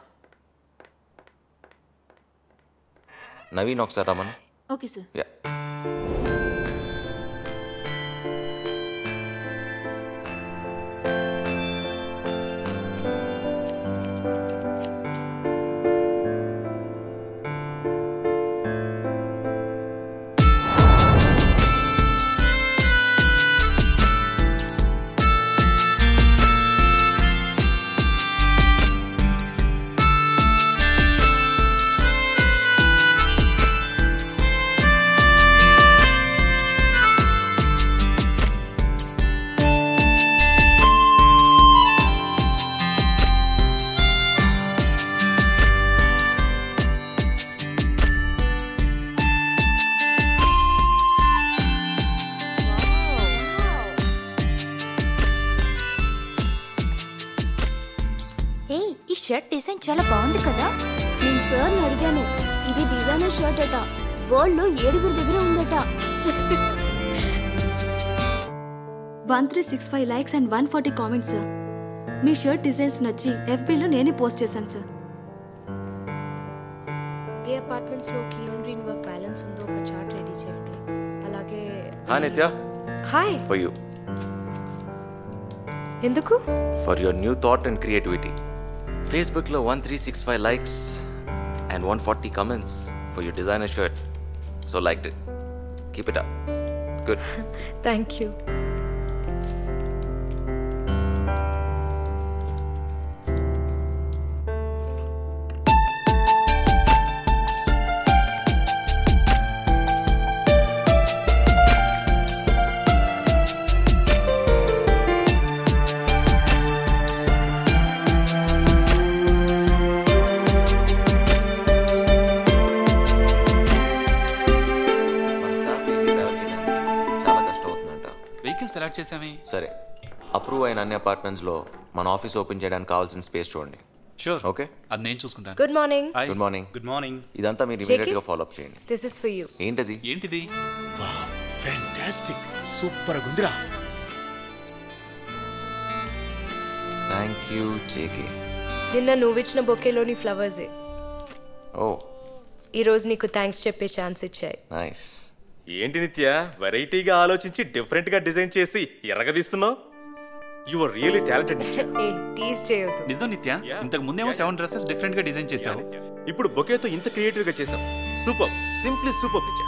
Naveen ఒకసారి రమ్మను ఓకే సార్ యా ఏ ఈ షర్ట్ డిజైన్ చాలా బాగుంది కదా నేను సార్ని అడిగాను ఇది డిజైనర్ షర్ట్ అట వరల్డ్ లో ఏడుగురు దగ్గర ఉందట one three six five likes and one forty comments sir మీ షర్ట్ డిజైన్స్ నచ్చి ఎఫ్బీలో నేనే పోస్ట్ చేశాను సార్ ఏ అపార్ట్మెంట్స్ లో క్లీన్ గ్రీన్ వర్క్ బ్యాలెన్స్ ఉందో ఒక చార్ట్ రెడీ చేయండి అలాగే hi Nitya hi for you ఎందుకు for your new thought and creativity ఫేస్బుక్లో one three six five likes and one forty comments for your designer shirt so like it keep it up good thank you మన స్టాఫ్ చాలా కష్టం అవుతుందంట వెహికల్ సెలెక్ట్ చేసామే సరే అప్రూవ్ అయిన అన్ని అపార్ట్మెంట్స్లో మన ఆఫీస్ ఓపెన్ చేయడానికి కావాల్సిన స్పేస్ చూడండి షూర్ ఓకే అది నేను చూసుకుంటాను good morning good morning good morning ఇదంతా మీరు Jackie? ఇమీడియట్ గా ఫాలో అప్ చేయండి దిస్ ఇస్ ఫర్ యూ ఏంటది ఏంటిది ఫ్యాంటాస్టిక్ సూపర్ గుందిరా థ్యాంక్ యూ జేకే నిన్న నువ్విచ్చిన బొకేలోని ఫ్లవర్సే ఓ ఈ రోజు నీకు థ్యాంక్స్ చెప్పే ఛాన్స్ ఇచ్చాయి నైస్ ఏంటి నిత్య వెరైటీగా ఆలోచించి డిఫరెంట్ గా డిజైన్ చేసి ఎర్రగదీస్తున్నావు your really talented hey tease చేయొద్దు నిజం నిత్య ఇంతకు ముందేమో సెవెన్ డ్రెస్సెస్ డిఫరెంట్ గా డిజైన్ చేశావు ఇప్పుడు బొకేతో ఇంత క్రియేటివ్ గా చేసాం super simply super Nitya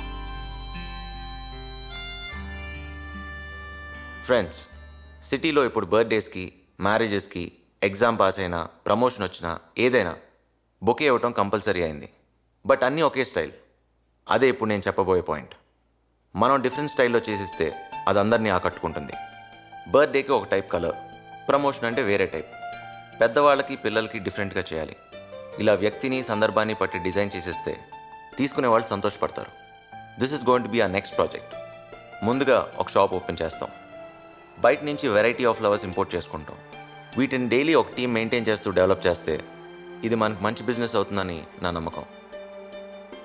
friends సిటీలో ఇప్పుడు బర్త్డేస్కి మ్యారేజెస్కి ఎగ్జామ్ పాస్ అయినా ప్రమోషన్ వచ్చినా ఏదైనా బొకే ఇవ్వటం కంపల్సరీ అయింది బట్ అన్నీ ఒకే స్టైల్ అదే ఇప్పుడు నేను చెప్పబోయే పాయింట్ మనం డిఫరెంట్ స్టైల్లో చేసిస్తే అది అందరినీ ఆకట్టుకుంటుంది బర్త్డేకి ఒక టైప్ కలర్ ప్రమోషన్ అంటే వేరే టైప్ పెద్దవాళ్ళకి పిల్లలకి డిఫరెంట్గా చేయాలి ఇలా వ్యక్తిని సందర్భాన్ని బట్టి డిజైన్ చేసేస్తే తీసుకునే వాళ్ళు సంతోషపడతారు this is going to be uh next project ముందుగా ఒక షాప్ ఓపెన్ చేస్తాం బయట నుంచి వెరైటీ ఆఫ్ ఫ్లవర్స్ ఇంపోర్ట్ చేసుకుంటాం వీటిని డైలీ ఒక టీం మెయింటైన్ చేస్తూ డెవలప్ చేస్తే ఇది మనకు మంచి బిజినెస్ అవుతుందని నా నమ్మకం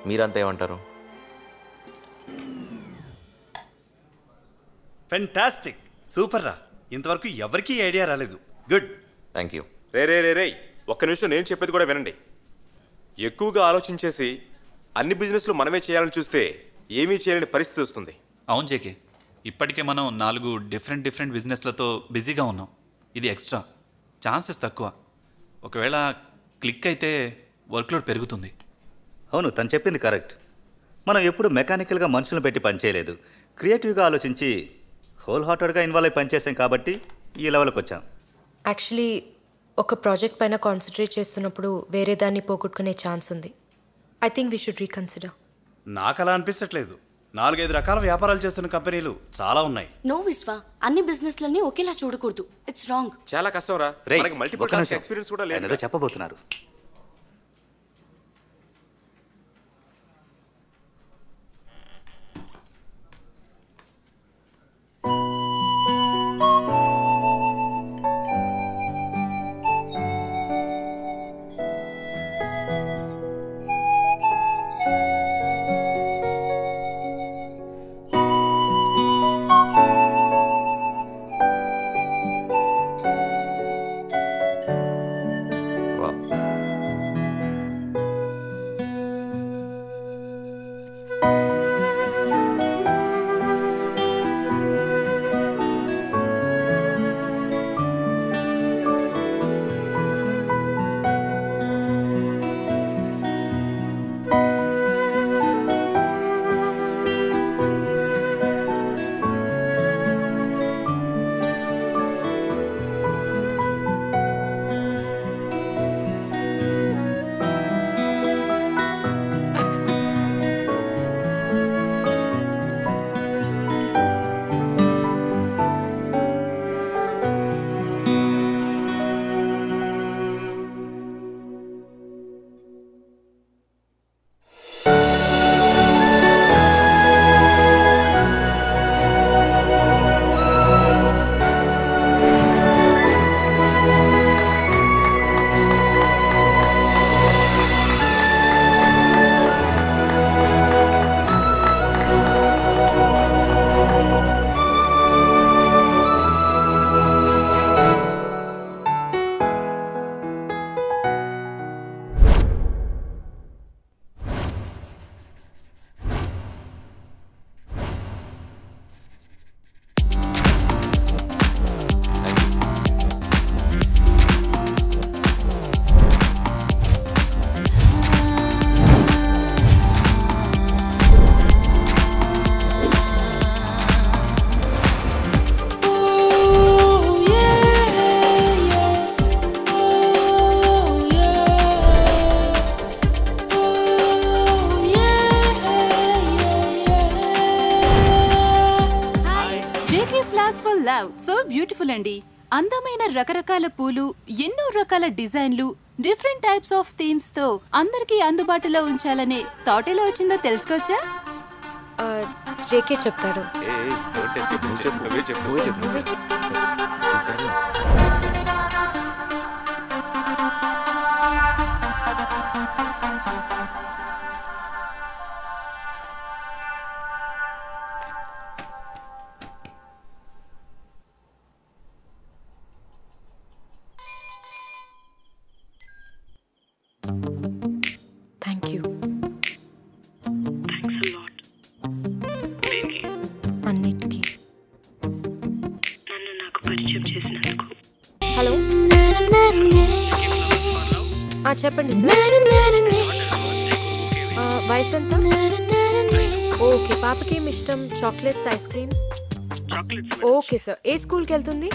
మీరంతా ఏమంటారు ఫెంటాస్టిక్ సూపర్ రా ఇంతవరకు ఎవరికీ ఐడియా రాలేదు గుడ్ థ్యాంక్ యూ రే రే రే రే ఒక్క నిమిషం నేను చెప్పేది కూడా వినండి ఎక్కువగా ఆలోచించేసి అన్ని బిజినెస్లు మనమే చేయాలని చూస్తే ఏమీ చేయలేని పరిస్థితి వస్తుంది అవును జేకే ఇప్పటికే మనం నాలుగు డిఫరెంట్ డిఫరెంట్ బిజినెస్లతో బిజీగా ఉన్నాం ఇది ఎక్స్ట్రా ఛాన్సెస్ తక్కువ ఒకవేళ క్లిక్ అయితే వర్క్లోడ్ పెరుగుతుంది అవును తను చెప్పింది కరెక్ట్ మనం ఎప్పుడు మెకానికల్గా మనుషులను పెట్టి పనిచేయలేదు క్రియేటివ్గా ఆలోచించి హోల్ హార్టెడ్గా ఇన్వాల్వ్ అయి పనిచేసాం కాబట్టి ఈ లెవెల్కి వచ్చాం యాక్చువల్లీ ఒక ప్రాజెక్ట్ పైన కాన్సన్ట్రేట్ చేస్తున్నప్పుడు వేరే దాన్ని పోగొట్టుకునే ఛాన్స్ ఉంది I think we should reconsider నాకు అలా అనిపించట్లేదు నాలుగైదు రకాల వ్యాపారాలు చేస్తున్న కంపెనీలు చాలా ఉన్నాయి నో విశ్వ అన్ని బిజినెస్లని ఒకేలా చూడకూడదు ఇట్స్ రాంగ్ చాలా కష్టం రా రేయ్, మనకి మల్టిపుల్ ఒక్క టాస్క్ నిమిషం. ఎక్స్పీరియన్స్ కూడా ఆయన లేదు ఏదో చెప్పబోతున్నారు J K flowers for love so beautiful అండి అందమైన రకరకాల పూలు ఎన్నో రకాల డిజైన్లు డిఫరెంట్ టైప్స్ ఆఫ్ థీమ్స్ తో అందరికీ అందుబాటులో ఉంచాలనే థాట్ ఎలా వచ్చిందో తెలుసుకోవచ్చా జేకే చెప్తాడు థ్యాంక్ యూ అన్నిటికీ నన్ను నాకు పరిచయం చేసినందుకు హలో ఆ, చెప్పండి సార్ ఆ, వయసు ఎంత ఓకే పాపకి ఏమి ఇష్టం chocolates ice creams okay sir ఏ స్కూల్కి వెళ్తుంది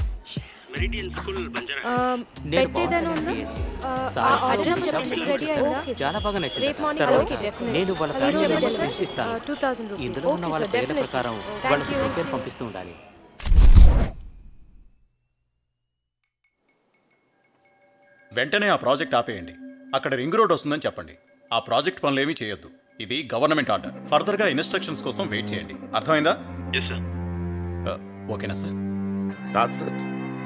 ఆ, పెట్టేదైనా ఉందా అడ్రస్ చెప్పండి రెడీ అయిందా చాలా బాగా నచ్చింది రేపు మార్నింగ్ తర్వాత ఓకే డెఫినెట్ నేను వాళ్ళ ఫ్యామిలీ మెంబర్స్ లిస్ట్ ఇస్తాను టూ థౌసండ్ రూపీస్ ఇందులో ఉన్న ఓకే వాళ్ళ సార్ పేర్ల డెఫినెట్ ప్రకారం థ్యాంక్ వాళ్ళకి యూ పేరు పంపిస్తూ ఉండాలి వెంటనే ఆ ప్రాజెక్ట్ ఆపేయండి అక్కడ రింగ్ రోడ్ వస్తుందని చెప్పండి ఆ ప్రాజెక్ట్ పనులు ఏమీ చేయొద్దు ఇది గవర్నమెంట్ ఆర్డర్ ఫర్దర్గా ఇన్స్ట్రక్షన్స్ కోసం వెయిట్ చేయండి అర్థమైందా ఆ, ఓకేనా సార్ దాట్స్ ఇట్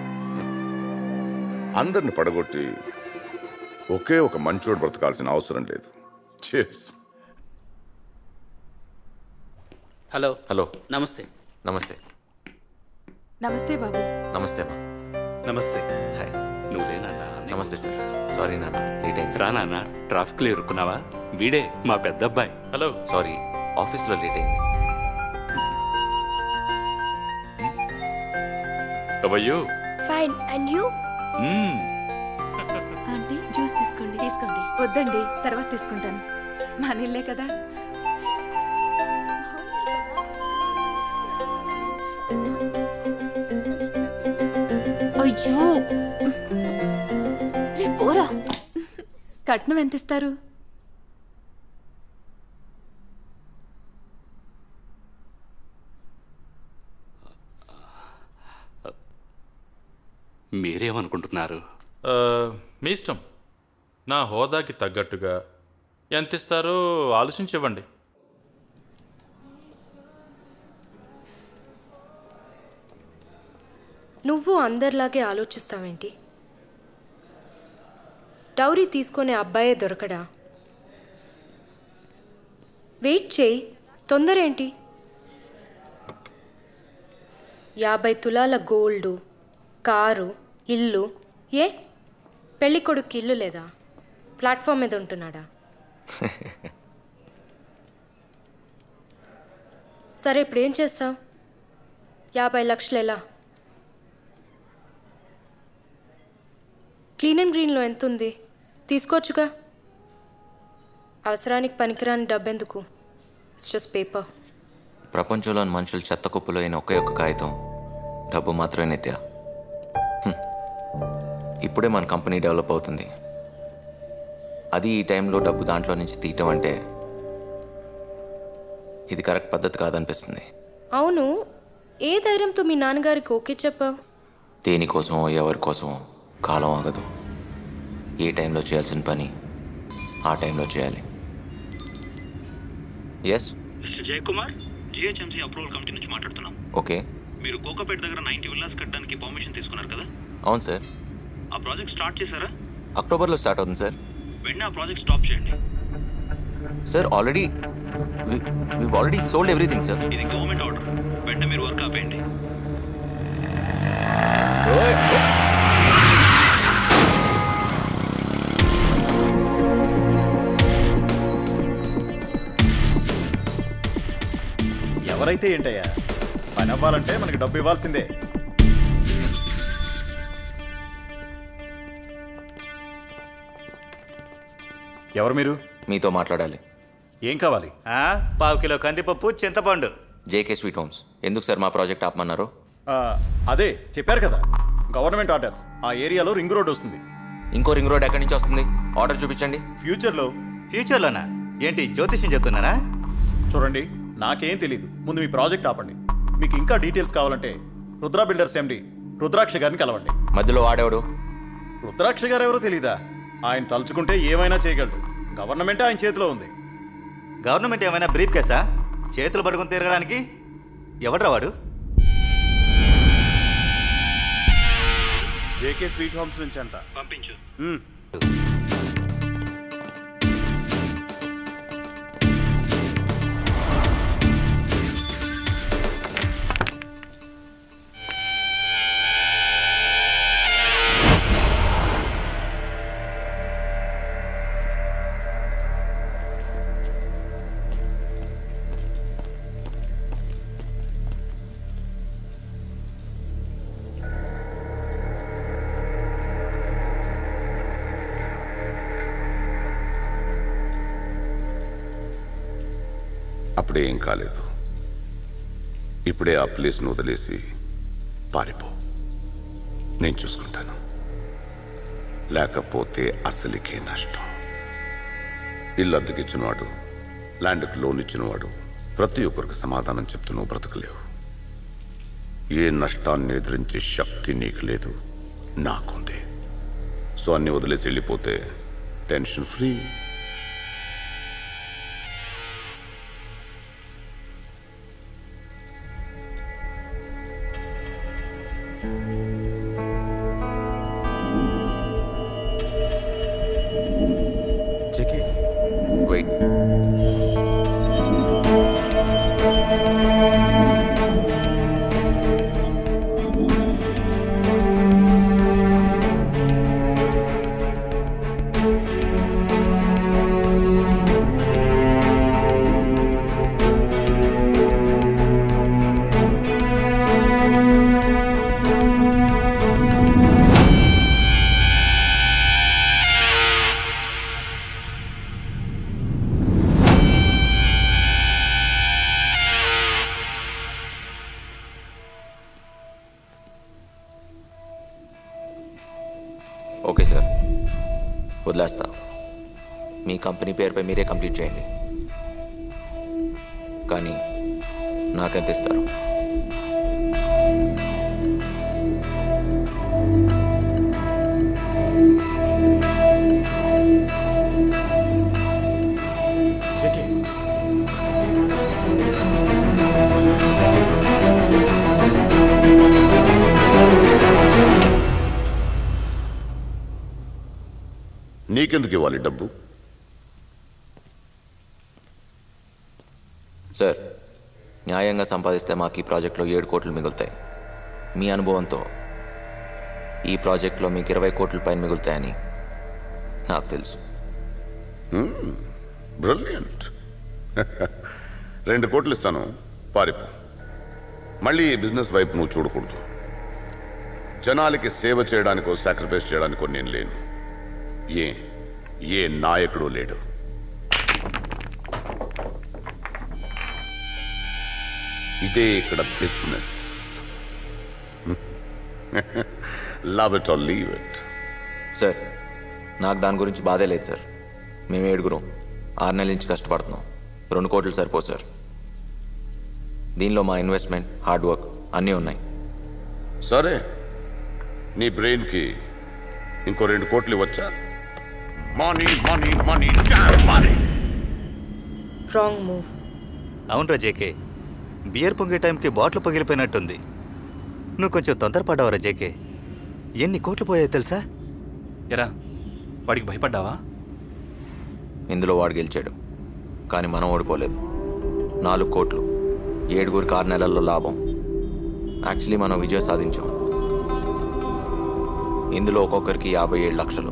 అందరిని పడగొట్టి ఒకే ఒక మంచోడు బ్రతకాల్సిన అవసరం లేదు చేస్ హలో హలో నమస్తే నమస్తే నమస్తే బాబు నమస్తే అమ్మా నమస్తే హాయ్ నువ్వేనా నమస్తే సార్ సారీ నాన్న లేట్ అయింది రా నాన్న ట్రాఫిక్లో ఇరుక్కున్నావా వీడే మా పెద్ద అబ్బాయి హలో సారీ ఆఫీస్లో లేట్ అయింది అవయ్యో fine and you aunty juice తీసుకోండి తీసుకోండి వద్దండి తర్వాత తీసుకుంటాను మా నీళ్ళే కదా అయ్యో రే, పోరా కట్నం ఎంత ఇస్తారు మీరేమనుకుంటున్నారు ఆ, మీ ఇష్టం నా హోదాకి తగ్గట్టుగా ఎంత ఇస్తారో ఆలోచించి ఇవ్వండి నువ్వు అందరిలాగే ఆలోచిస్తావేంటి డౌరీ తీసుకునే అబ్బాయే దొరకడా వెయిట్ చేయి తొందర ఏంటి యాభై తులాల గోల్డు కారు ఇల్లు ఏ పెళ్లి కొడుకు ఇల్లు లేదా ప్లాట్ఫామ్ మీద ఉంటున్నాడా సరే ఇప్పుడు ఏం చేస్తావు యాభై లక్షలు ఎలా క్లీన్ అండ్ గ్రీన్లో ఎంత ఉంది తీసుకోవచ్చుగా అవసరానికి పనికిరాని డబ్బెందుకు ఇట్స్ జస్ట్ పేపర్ ప్రపంచంలోని మనుషులు చెత్త కుప్పలో అయిన ఒకే ఒక్క కాగితం డబ్బు మాత్రమే నిత్య హ్మ్. ఇప్పుడే మన కంపెనీ డెవలప్ అవుతుంది అది ఈ టైంలో డబ్బు దాంట్లో నుంచి తీయటం అంటే ఇది కరెక్ట్ పద్ధతి కాదనిపిస్తుంది అవును ఏ ధైర్యంతో మీ నాన్నగారికి ఓకే చెప్పావు దేనికోసమో ఎవరి కోసమో కాలం ఆగదు ఏ టైంలో చేయాల్సిన పని ఆ టైంలో చేయాలి yes mister Jayakumar GHMC approval committee నుంచి మాట్లాడుతున్నాం ఓకే మీరు కోకపేట దగ్గర నైన్టీ విల్లాస్ కట్టడానికి పర్మిషన్ తీసుకున్నారు కదా అవును సార్ ఆ ప్రాజెక్ట్ స్టార్ట్ చేశారా అక్టోబర్లో స్టార్ట్ అవుతుంది సార్ వెంటనే ఆ ప్రాజెక్ట్ స్టాప్ చేయండి sir already we already sold everything sir ఇది గవర్నమెంట్ ఆర్డర్ వెంటనే మీరు వర్క్ ఆపేయండి ఎవరైతే ఏంటయ్యా పని అవ్వాలంటే మనకి డబ్బు ఇవ్వాల్సిందే ఎవరు మీరు మీతో మాట్లాడాలి ఏం కావాలి పావు కిలో కందిపప్పు చింతపండు జేకే స్వీట్ హోమ్స్ ఎందుకు సార్ మా ప్రాజెక్ట్ ఆపమన్నారు ఆ, అదే చెప్పారు కదా గవర్నమెంట్ ఆర్డర్స్ ఆ ఏరియాలో రింగ్ రోడ్ వస్తుంది ఇంకో రింగ్ రోడ్ ఎక్కడి నుంచి వస్తుంది ఆర్డర్ చూపించండి ఫ్యూచర్లో ఫ్యూచర్లోనా ఏంటి జ్యోతిష్యం చెప్తున్నారా చూడండి నాకేం తెలియదు ముందు మీ ప్రాజెక్ట్ ఆపండి మీకు ఇంకా డీటెయిల్స్ కావాలంటే రుద్ర బిల్డర్స్ ఎండి రుద్రాక్ష గారిని కలవండి మధ్యలో వాడేవాడు రుద్రాక్ష గారు ఎవరో తెలీదా ఆయన తలుచుకుంటే ఏమైనా చేయగలడు గవర్నమెంటే ఆయన చేతిలో ఉంది గవర్నమెంట్ ఏమైనా బ్రీఫ్ కేసా చేతులు పట్టుకుని తిరగడానికి ఎవడ్రా వాడు జేకే స్వీట్ హోమ్స్ నుంచి అంట పంపించు మ్మ్. అప్పుడే ఏం కాలేదు ఇప్పుడే ఆ ప్లేస్ను వదిలేసి పారిపో నేను చూసుకుంటాను లేకపోతే అసలుకే నష్టం ఇల్లు అద్దెకిచ్చినవాడు ల్యాండ్కి లోన్ ఇచ్చినవాడు ప్రతి ఒక్కరికి సమాధానం చెప్తూ నువ్వు బ్రతకలేవు ఏ నష్టాన్ని ఎదిరించే శక్తి నీకు లేదు నాకుంది సో అన్ని వదిలేసి వెళ్ళిపోతే టెన్షన్ ఫ్రీ వెయిట్ ఆ వదిలేస్తా మీ కంపెనీ పేరుపై మీరే కంప్లీట్ చేయండి కానీ నాకెంత ఇస్తారు జేకే నీకెందుకు ఇవ్వాలి డబ్బు సార్ న్యాయంగా సంపాదిస్తే మాకు ఈ ప్రాజెక్ట్లో ఏడు కోట్లు మిగులుతాయి మీ అనుభవంతో ఈ ప్రాజెక్ట్లో మీకు ఇరవై కోట్ల పైన మిగులుతాయని నాకు తెలుసు బ్రిలియంట్ రెండు కోట్లు ఇస్తాను పారిపో మళ్ళీ ఈ బిజినెస్ వైపు నువ్వు చూడకూడదు జనాలకి సేవ చేయడానికో సాక్రిఫైస్ చేయడానికో నేను లేను ఏ ఏ నాయకుడు లేడు ఇదే ఇక్కడ business love it or leave it sir నాకు దాని గురించి బాధే లేదు సార్ మేము ఏడుగురం ఆరు నెలల నుంచి కష్టపడుతున్నాం రెండు కోట్లు సరిపో సార్ దీనిలో మా ఇన్వెస్ట్మెంట్ హార్డ్ వర్క్ అన్నీ ఉన్నాయి సరే నీ బ్రెయిన్కి ఇంకో రెండు కోట్లు ఇవ్వచ్చా money money money money wrong move అవునరా జేకే బియర్ పొంగే టైంకి బాటిల్ పగిలిపోయినట్టుంది నువ్వు కొంచెం తొందరపడ్డావురా జేకే ఎన్ని కోట్లు పోయాయో తెలుసా ఎరా వాడికి భయపడ్డావా ఇందులో వాడు గెలిచాడు కానీ మనం ఓడిపోలేదు నాలుగు కోట్లు ఏడుగురికి ఆరు నెలల్లో లాభం యాక్చువల్లీ మనం విజయం సాధించాం ఇందులో ఒక్కొక్కరికి యాభై ఏడు లక్షలు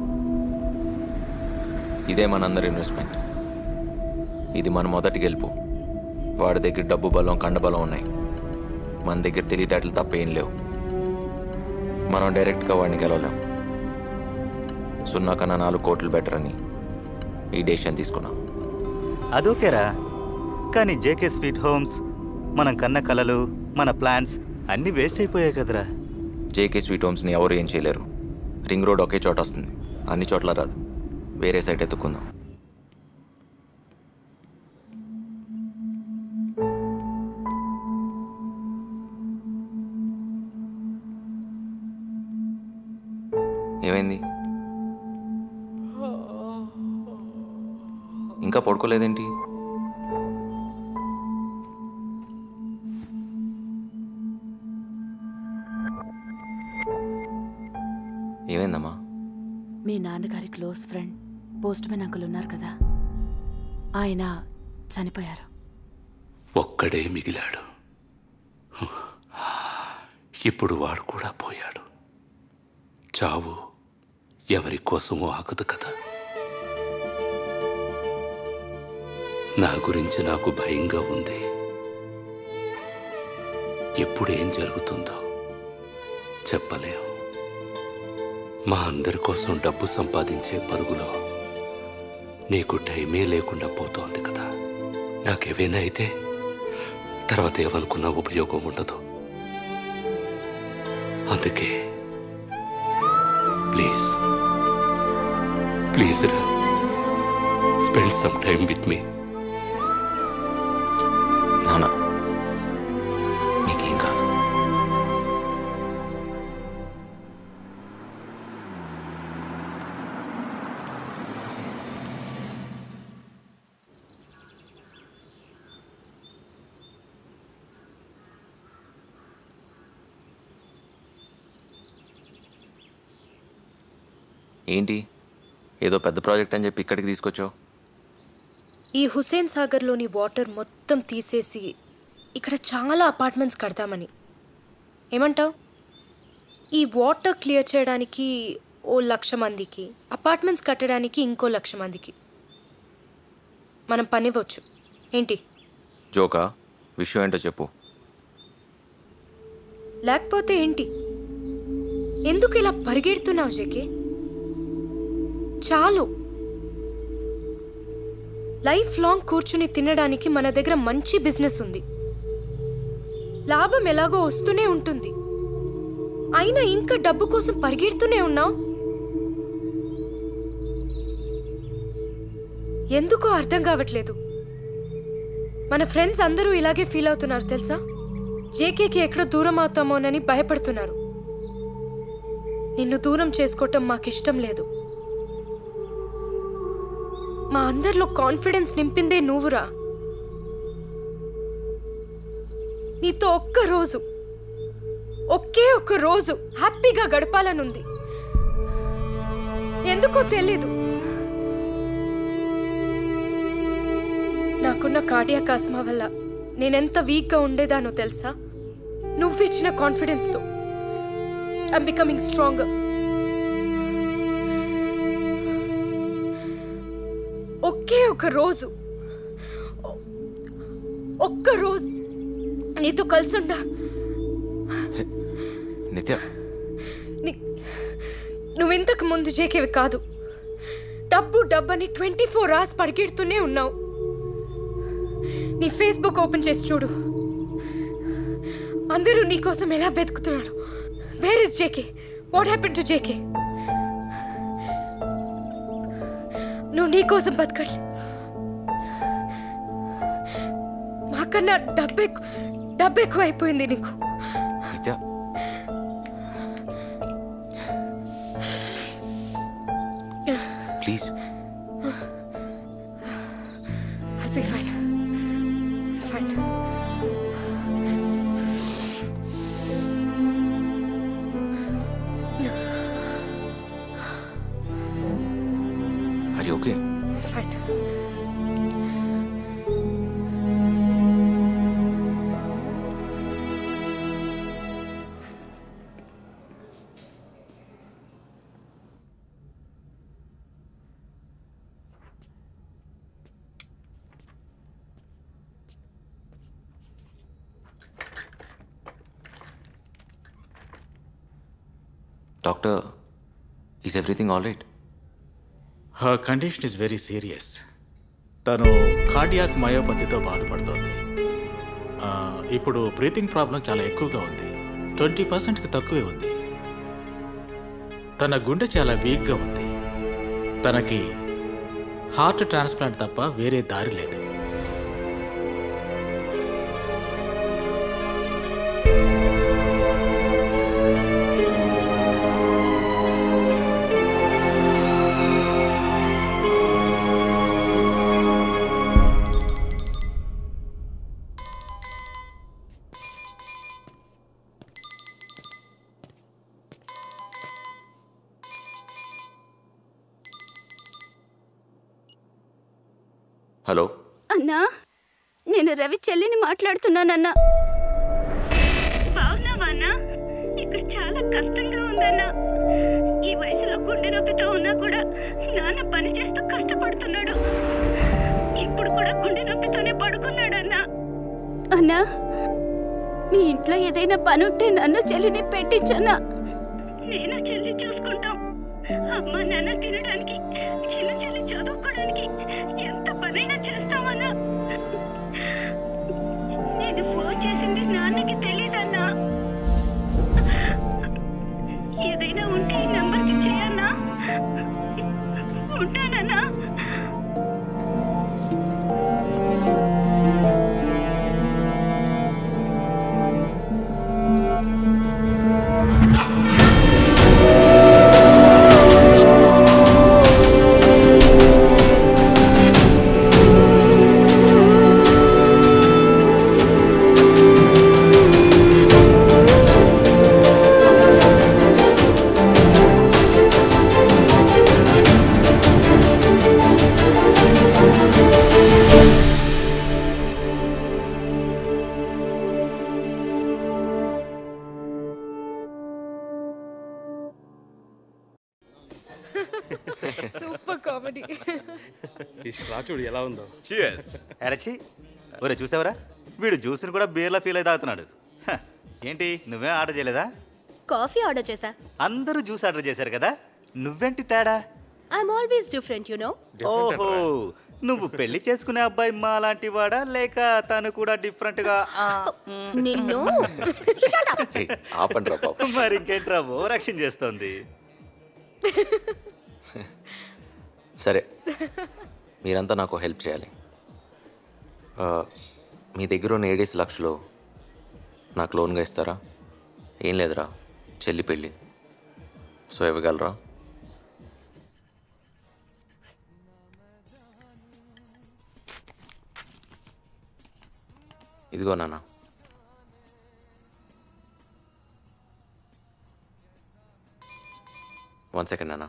ఇదే మనందరి ఇన్వెస్ట్మెంట్ ఇది మన మొదటి గెలుపు వాడి దగ్గర డబ్బు బలం కండబలం ఉన్నాయి మన దగ్గర తెలివితేటలు తప్ప ఏం లేవు మనం డైరెక్ట్గా వాడిని గెలవలేం సున్నా కన్నా నాలుగు కోట్లు బెటర్ అని ఈ డెసిషన్ తీసుకున్నాం అదోకేరా కానీ జేకే స్వీట్ హోమ్స్ మనం కన్న కలలు మన ప్లాన్స్ అన్నీ వేస్ట్ అయిపోయాయి కదరా జేకే స్వీట్ హోమ్స్ని ఎవరు ఏం చేయలేరు రింగ్ రోడ్ ఒకే చోట వస్తుంది అన్ని చోట్ల రాదు వేరే సైట్ ఎత్తుకుందాం ఏమైంది ఇంకా పడుకోలేదేంటి ఏమైందమ్మా మీ నాన్నగారి close friend postman uncle ఉన్నారు కదా ఆయన చనిపోయారు ఒక్కడే మిగిలాడు ఇప్పుడు వాడు కూడా పోయాడు చావు ఎవరి కోసమో ఆగదు కదా నా గురించి నాకు భయంగా ఉంది ఎప్పుడు ఏం జరుగుతుందో చెప్పలేం మా అందరి కోసం డబ్బు సంపాదించే పరుగులో నీకు టైమే లేకుండా పోతోంది కదా నాకేవైనా అయితే తర్వాత ఏమనుకున్నా ఉపయోగం ఉండదు అందుకే ప్లీజ్ ప్లీజ్ రా స్పెండ్ సమ్ టైమ్ విత్ మీ నాన్న మీకేం కాదు ఏంటి ఏదో పెద్ద ప్రాజెక్ట్ అని చెప్పి ఇక్కడికి తీసుకొచ్చావు ఈ హుసేన్ సాగర్లోని వాటర్ మొత్తం తీసేసి ఇక్కడ చాలా అపార్ట్మెంట్స్ కడతామని ఏమంటావు ఈ వాటర్ క్లియర్ చేయడానికి ఓ లక్ష మందికి అపార్ట్మెంట్స్ కట్టడానికి ఇంకో లక్ష మందికి మనం పనివ్వచ్చు ఏంటి జోకా విషయం ఏంటో చెప్పు లేకపోతే ఏంటి ఎందుకు ఇలా పరిగెడుతున్నావు జేకే చాలు లైఫ్ లాంగ్ కూర్చుని తినడానికి మన దగ్గర మంచి బిజినెస్ ఉంది లాభం ఎలాగో వస్తూనే ఉంటుంది అయినా ఇంకా డబ్బు కోసం పరిగెడుతూనే ఉన్నావు ఎందుకో అర్థం కావట్లేదు మన ఫ్రెండ్స్ అందరూ ఇలాగే ఫీల్ అవుతున్నారు తెలుసా జేకేకి ఎక్కడో దూరం అవుతామోనని భయపడుతున్నారు నిన్ను దూరం చేసుకోవటం మాకు ఇష్టం లేదు మా అందరిలో కాన్ఫిడెన్స్ నింపిందే నువ్వురా నీతో ఒక్క రోజు ఒకే ఒక్క రోజు హ్యాపీగా గడపాలనుంది ఎందుకో తెలీదు నాకున్న కార్డియాక్ ఆస్మా వల్ల నేనెంత వీక్గా ఉండేదానో తెలుసా నువ్విచ్చిన కాన్ఫిడెన్స్తో ఐమ్ బికమింగ్ స్ట్రాంగ్ ఒకే ఒక రోజు ఒ- ఒక్క రోజు నీతో కలిసుండా నిత్య నీ- నువ్వు ఇంతకు ముందు చేకేవి కాదు డబ్బు డబ్బని ట్వంటీ ఫోర్ అవర్స్ పరిగెడుతూనే ఉన్నావు నీ ఫేస్బుక్ ఓపెన్ చేసి చూడు అందరూ నీ కోసం ఎలా వెతుకుతున్నారు where is J K what happen to J K నువ్వు నీ కోసం బతకట్లే మాకన్నా డబ్బు ఎక్కువ డబ్బు ఎక్కువ అయిపోయింది నీకు Nitya please I'll be fine. Fine. Are you okay Fine. Doctor is everything all right her condition is very serious తను కార్డియాక్ మయోపతితో బాధపడుతోంది ఆ, ఇప్పుడు బ్రీతింగ్ ప్రాబ్లం చాలా ఎక్కువగా ఉంది ట్వంటీ పర్సెంట్కి తక్కువే ఉంది తన గుండె చాలా వీక్గా ఉంది తనకి హార్ట్ ట్రాన్స్ప్లాంట్ తప్ప వేరే దారి లేదు హలో అన్నా నేను రవి చెల్లిని మాట్లాడుతున్నానన్నా బాగున్నావా ఇక్కడ చాలా కష్టంగా ఉందన్నా ఈ వయసులో గుండె నొప్పితో ఉన్నా కూడా నాన్న పని చేస్తూ కష్టపడుతున్నాడు ఇప్పుడు కూడా గుండె నొప్పితోనే పడుకున్నాడన్నా అన్నా మీ ఇంట్లో ఏదైనా పని ఉంటే నన్ను చెల్లిని పెట్టించన్నా నేను చెల్లి చూసుకుంటాం అమ్మ నాన్న తినడానికి చిన్న చెల్లి చదువుకోవడానికి ఎంత పనైనా చేస్తామన్నా నేను ఫోన్ చేసింది నాన్నకి తెలియదన్నా ఏదైనా ఉంటే ఈ నంబర్కి చేయన్నా ఉంటానన్నా సూపర్ కామెడీ ఈ స్ట్రా చూడు ఎలా ఉందో చియర్స్ ఎరచి ఒరే చూసావరా వీడు జ్యూస్ని కూడా బీర్లా ఫీల్ అయి తాగుతున్నాడు హ, ఏంటి నువ్వే ఆర్డర్ చేయలేదా కాఫీ ఆర్డర్ చేశా అందరూ జ్యూస్ ఆర్డర్ చేశారు కదా నువ్వేంటి తేడా I'm always different you know ఓహో నువ్వు పెళ్లి చేసుకునే అబ్బాయి మా లాంటి వాడా లేక తను కూడా డిఫరెంట్ గా ఆ, మ్. నిన్ను ఆపండి రా పాప మరి ఇంకేంట్రా ఓవరాక్షన్ చేస్తోంది సరే మీరంతా నాకు హెల్ప్ చేయాలి ఆ, మీ దగ్గర ఉన్న ఏడేసి లక్షలు నాకు లోన్గా ఇస్తారా ఏం లేదురా చెల్లి పెళ్ళి సో ఇవ్వగలరా ఇదిగో నాన్న వన్ సెకండ్ నాన్న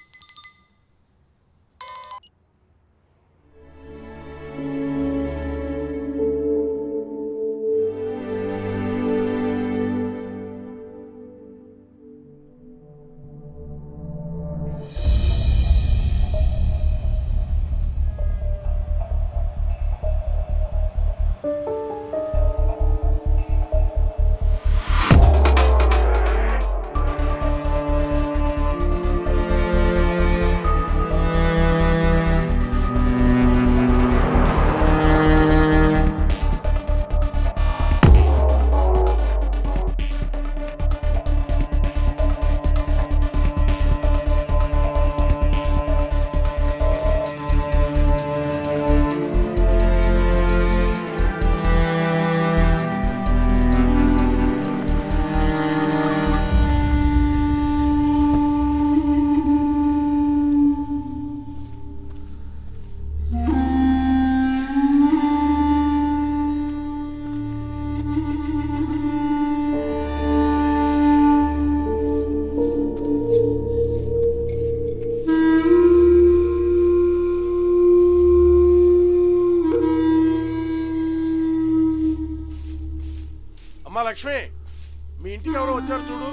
అమ్మా లక్ష్మి మీ ఇంటికి ఎవరో వచ్చారు చూడు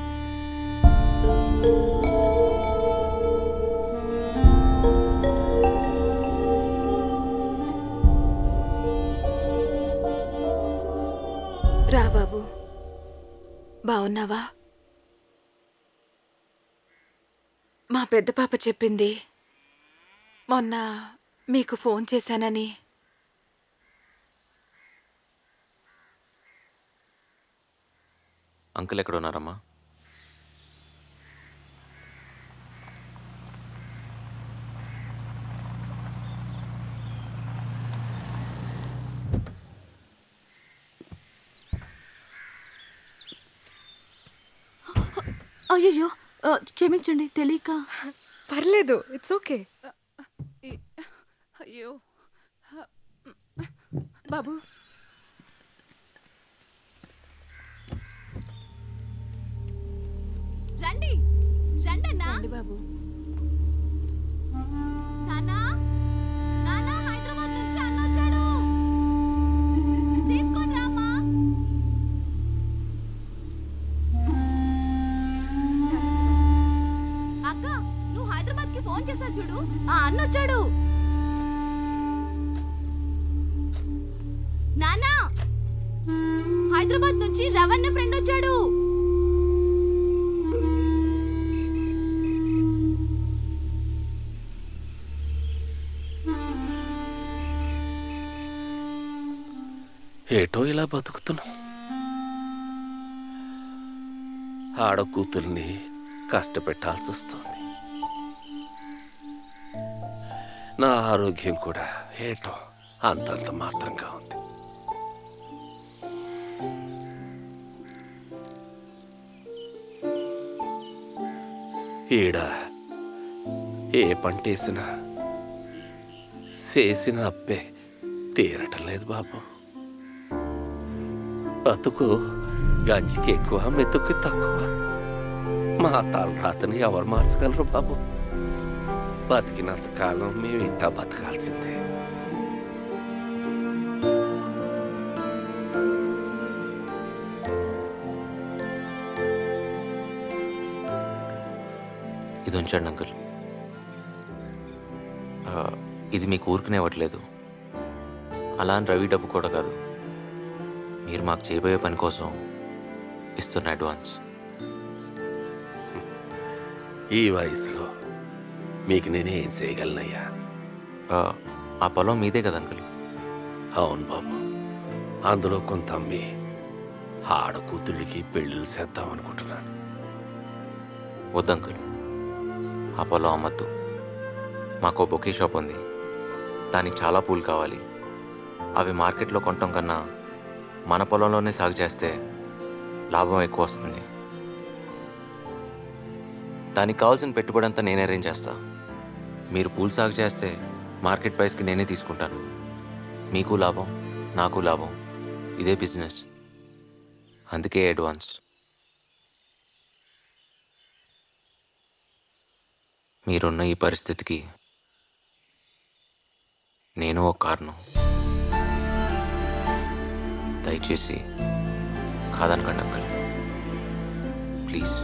రా బాబు బాగున్నావా మా పెద్ద పాప చెప్పింది మొన్న మీకు ఫోన్ చేశానని అంకుల్ ఎక్కడ ఉన్నారమ్మా అయ్యయ్యో ఆ, క్షమించండి తెలియక పర్లేదు ఇట్స్ ఓకే అయ్యో బాబు రండి రండి అన్నా బాబు నానా నానా హైదరాబాద్ నుంచి అన్న వచ్చాడు తీసుకొని రామ్మా అక్క నువ్వు హైదరాబాద్ కి ఫోన్ చేశావు చూడు ఆ అన్న వచ్చాడు నానా హైదరాబాద్ నుంచి రవణ ఫ్రెండ్ వచ్చాడు ఏటో ఇలా బతుకుతున్నాం ఆడ కూతుల్ని కష్టపెట్టాల్సి వస్తుంది నా ఆరోగ్యం కూడా ఏటో అంతంత మాత్రంగా ఉంది ఈడ ఏ పంటేసినా చేసిన అప్పే తీరటం లేదు బాబు బతుకు గంజికి ఎక్కువ మెతుకు తక్కువ మా తలరాతని ఎవరు మార్చగలరు బాబు బతికినంత కాలం మేము ఇంటా బతకాల్సిందే ఇది ఉంచండి అంకుల్ ఆ, ఇది మీకు ఊరికనే ఇవ్వట్లేదు అలా అని రవి డబ్బు కూడా కాదు మీరు మాకు చేయబోయే పని కోసం ఇస్తున్న అడ్వాన్స్ ఈ వయసులో మీకు నేనేం చేయగలనయ్యా ఆ, ఆ పొలం మీదే కదా అంకుల్ అవును బాబు అందులో కొంత అమ్మి ఆడ కూతుళ్ళకి పెళ్ళిళ్ళు చేద్దాం అనుకుంటున్నాను వద్దు అంకుల్ ఆ పొలం అమ్మద్దు మాకు బొకే షాప్ ఉంది దానికి చాలా పూలు కావాలి అవి మార్కెట్లో కొనటం కన్నా మన పొలంలోనే సాగు చేస్తే లాభం ఎక్కువ వస్తుంది దానికి కావాల్సిన పెట్టుబడి అంతా నేనే అరేంజ్ చేస్తా మీరు పూలు సాగు చేస్తే మార్కెట్ ప్రైస్కి నేనే తీసుకుంటాను మీకు లాభం నాకు లాభం ఇదే బిజినెస్ అందుకే అడ్వాన్స్ మీరున్న ఈ పరిస్థితికి నేను ఒక కారణం దయచేసి కాదనకండి అంకల్ ప్లీజ్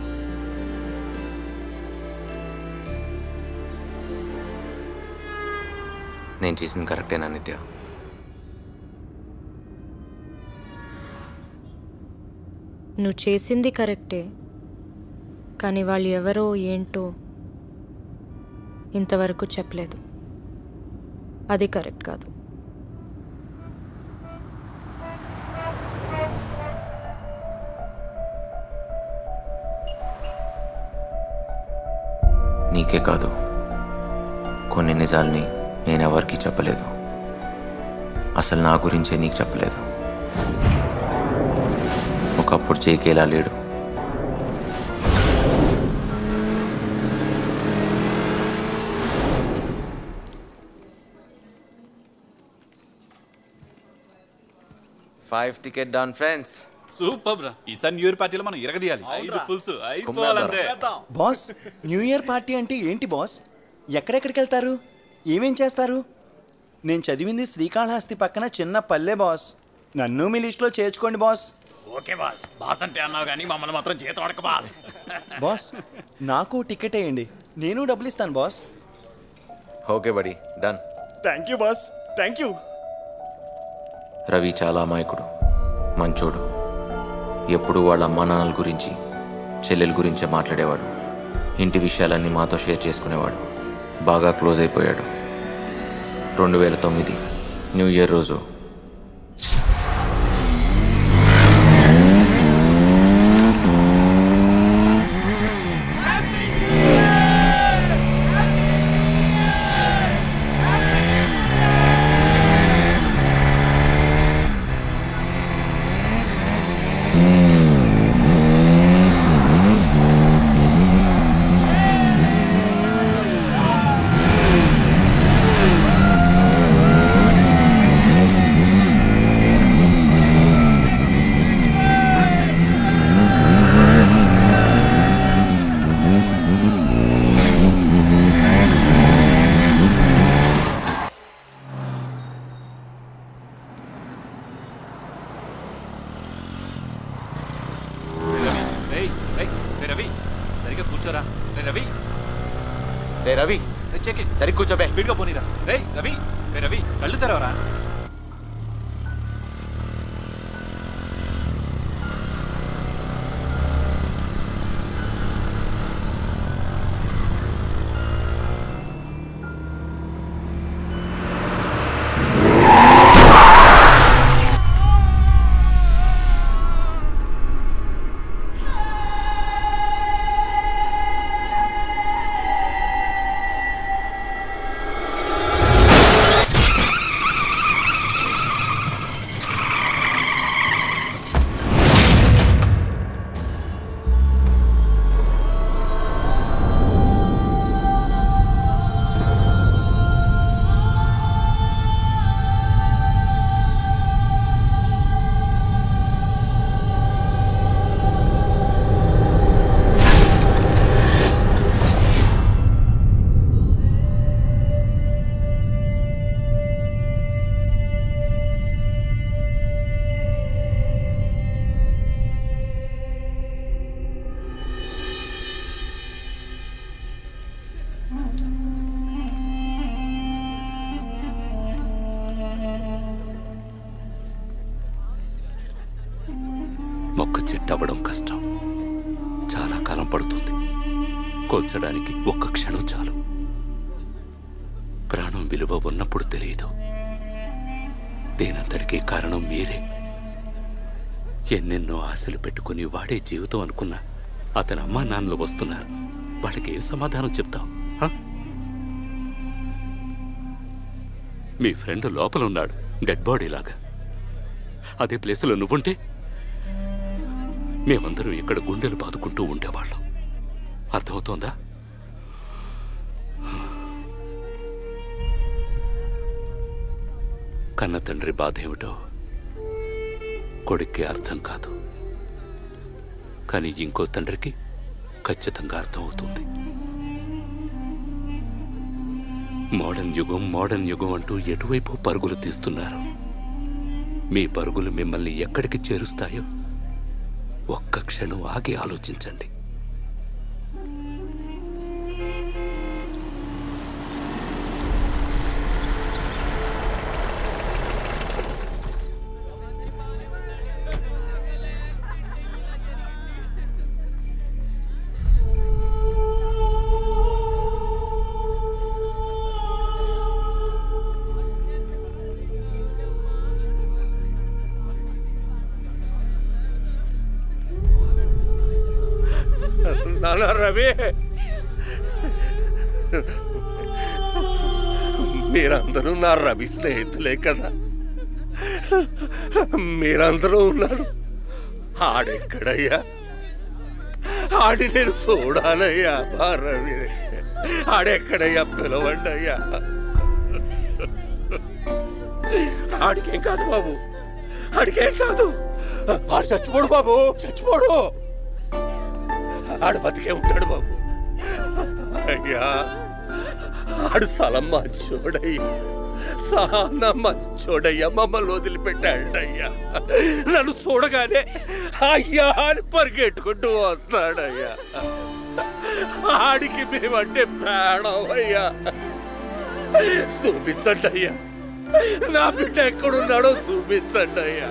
నేను చేసింది కరెక్టేనా నిత్య నువ్వు చేసింది కరెక్టే కానీ వాళ్ళు ఎవరో ఏంటో ఇంతవరకు చెప్పలేదు అది కరెక్ట్ కాదు నీకే కాదు కొన్ని నిజాల్ని నేను ఎవరికీ చెప్పలేదు అసలు నా గురించే నీకు చెప్పలేదు ఒకప్పుడు చేకేలా లేడు five ticket done friends super రా ఈసారి న్యూ ఇయర్ పార్టీలో మనం ఇరగదీయాలి ఐదు ఫుల్స్ అయిపోవాలంతే బాస్ న్యూ ఇయర్ పార్టీ అంటే ఏంటి బాస్ ఎక్కడెక్కడికి వెళ్తారు ఏమేం చేస్తారు నేను చదివింది శ్రీకాళహస్తి పక్కన చిన్న పల్లె బాస్ నన్ను మీ లిస్టులో చేర్చుకోండి బాస్ ఓకే బాస్ బాస్ అంటే అన్నావు కానీ మమ్మల్ని మాత్రం జీతం అడక బాస్ బాస్ నాకు టికెట్ వేయండి నేను డబ్బులు ఇస్తాను boss okay buddy done thank you boss thank you Ravi చాలా అమాయకుడు మంచోడు ఎప్పుడు వాళ్ళ అమ్మా నాన్నల గురించి చెల్లెల గురించే మాట్లాడేవాడు ఇంటి విషయాలన్నీ మాతో షేర్ చేసుకునేవాడు బాగా క్లోజ్ అయిపోయాడు రెండు వేల తొమ్మిది న్యూ ఇయర్ రోజు రేయ్ రేయ్ రే రవి సరిగా కూర్చోరా రే రవి రే రవి చెక్ సరి కూర్చోబే స్పీడ్గా పోనీరా రేయ్ రవి రే రవి కళ్ళు తెరవరా మొక్క చెట్టు అవ్వడం కష్టం చాలా కాలం పడుతుంది కోల్చడానికి ఒక్క క్షణం చాలు ప్రాణం విలువ ఉన్నప్పుడు తెలియదు దీనంతటికీ కారణం మీరే ఎన్నెన్నో ఆశలు పెట్టుకుని వాడే జీవితం అనుకున్నా అతని అమ్మా నాన్నలు వస్తున్నారు వాళ్ళకి ఏం సమాధానం చెప్తావు హ? మీ ఫ్రెండ్ లోపల ఉన్నాడు డెడ్ బాడీ లాగా అదే ప్లేసులో నువ్వుంటే మేమందరం ఇక్కడ గుండెలు బాదుకుంటూ ఉండేవాళ్ళం అర్థమవుతోందా కన్న తండ్రి బాధ ఏమిటో కొడుక్కి అర్థం కాదు కానీ ఇంకో తండ్రికి ఖచ్చితంగా అర్థమవుతుంది మోడర్న్ యుగం మోడర్న్ యుగం అంటూ ఎటువైపు పరుగులు తీస్తున్నారు మీ పరుగులు మిమ్మల్ని ఎక్కడికి చేరుస్తాయో ఒక్క క్షణం ఆగి ఆలోచించండి నానా రవి మీరందరూ నా రవి స్నేహితులే కదా మీరందరూ ఉన్నారు ఆడెక్కడయ్యా ఆడి నేను చూడాలయ్యా మా రవి ఆడెక్కడయ్యా పిలవండి అయ్యా ఆడికేం కాదు బాబు ఆడికేం కాదు ఆడు చచ్చిపోడు బాబు చచ్చిపోడు ఆడు బతికే ఉంటాడు బాబు అయ్యా ఆడు సలం మంచోడయ్యా సానా మంచోడయ్యా మమ్మల్ని వదిలిపెట్టాడయ్యా నన్ను చూడగానే అయ్యా అని పరిగెట్టుకుంటూ వస్తాడయ్యా ఆడికి మేమంటే ప్రాణం అయ్యా చూపించండి అయ్యా నా బిడ్డ ఎక్కడున్నాడో చూపించండి అయ్యా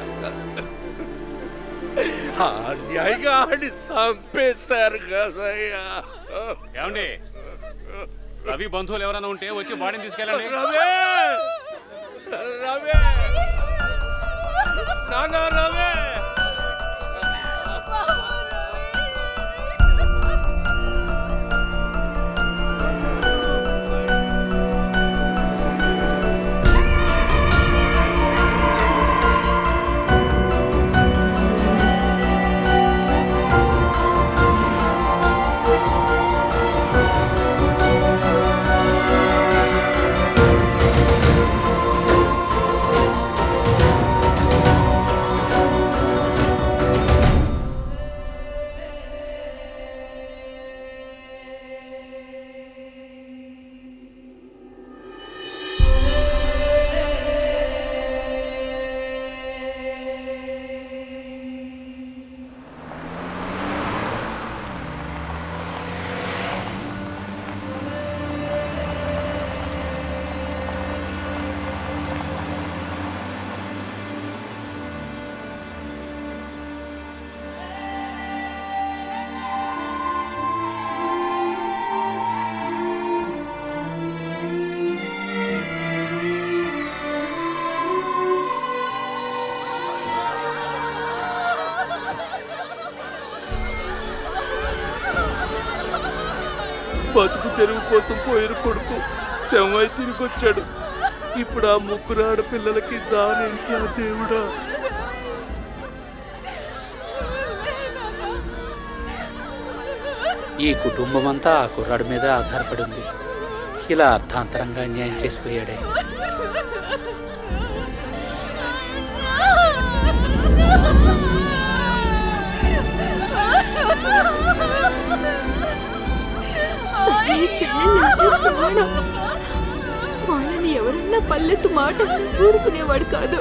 అన్యాయంగా ఆడి చంపేశారు కదయ్యా ఏమండి రవి బంధువులు ఎవరైనా ఉంటే వచ్చి బాడీని తీసుకెళ్ళండి రవి రవి నాన్న రవి బతుకు తెరువు కోసం పోయిన కొడుకు శవమై తిరిగి వచ్చాడు ఇప్పుడు ఆ ముగ్గురు ఆడపిల్లలకి దానేంటి ఆ దేవుడా ఈ కుటుంబం అంతా ఆ కుర్రాడి మీద ఆధారపడి ఉంది ఇలా అర్థాంతరంగా అన్యాయం చేసిపోయాడే ఈ చెల్లెళ్ళంటే ప్రాణం వాళ్ళని ఎవరన్నా పల్లెత్తు మాట అంటే ఊరుకునేవాడు కాదు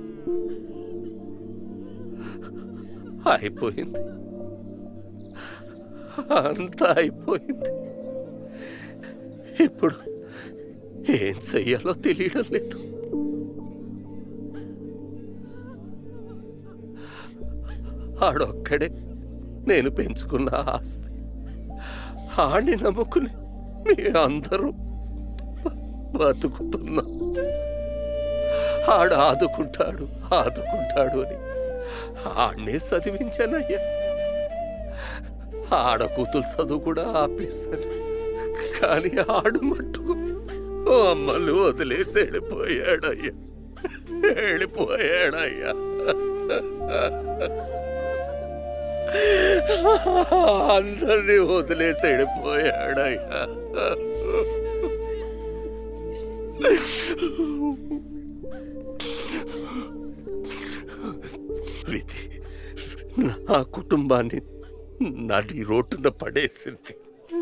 అయిపోయింది అంతా అయిపోయింది ఇప్పుడు ఏం చెయ్యాలో తెలియడం లేదు ఆడొక్కడే నేను పెంచుకున్న ఆస్తి ఆడిని నమ్ముకుని మీ అందరూ బతుకుతున్నా ఆడు ఆదుకుంటాడు ఆదుకుంటాడు అని ఆడనే చదివించానయ్యా ఆడ కూతురు చదువు కూడా ఆపేశాను కానీ ఆడు మట్టుకు మమ్మల్ని వదిలేసి వెళ్ళిపోయాడయ్యా వెళ్ళిపోయాడయ్యా అందరినీ వదిలేసి వెళ్ళిపోయాడయ్యా విధి నా కుటుంబాన్ని నడి రోడ్డున పడేసింది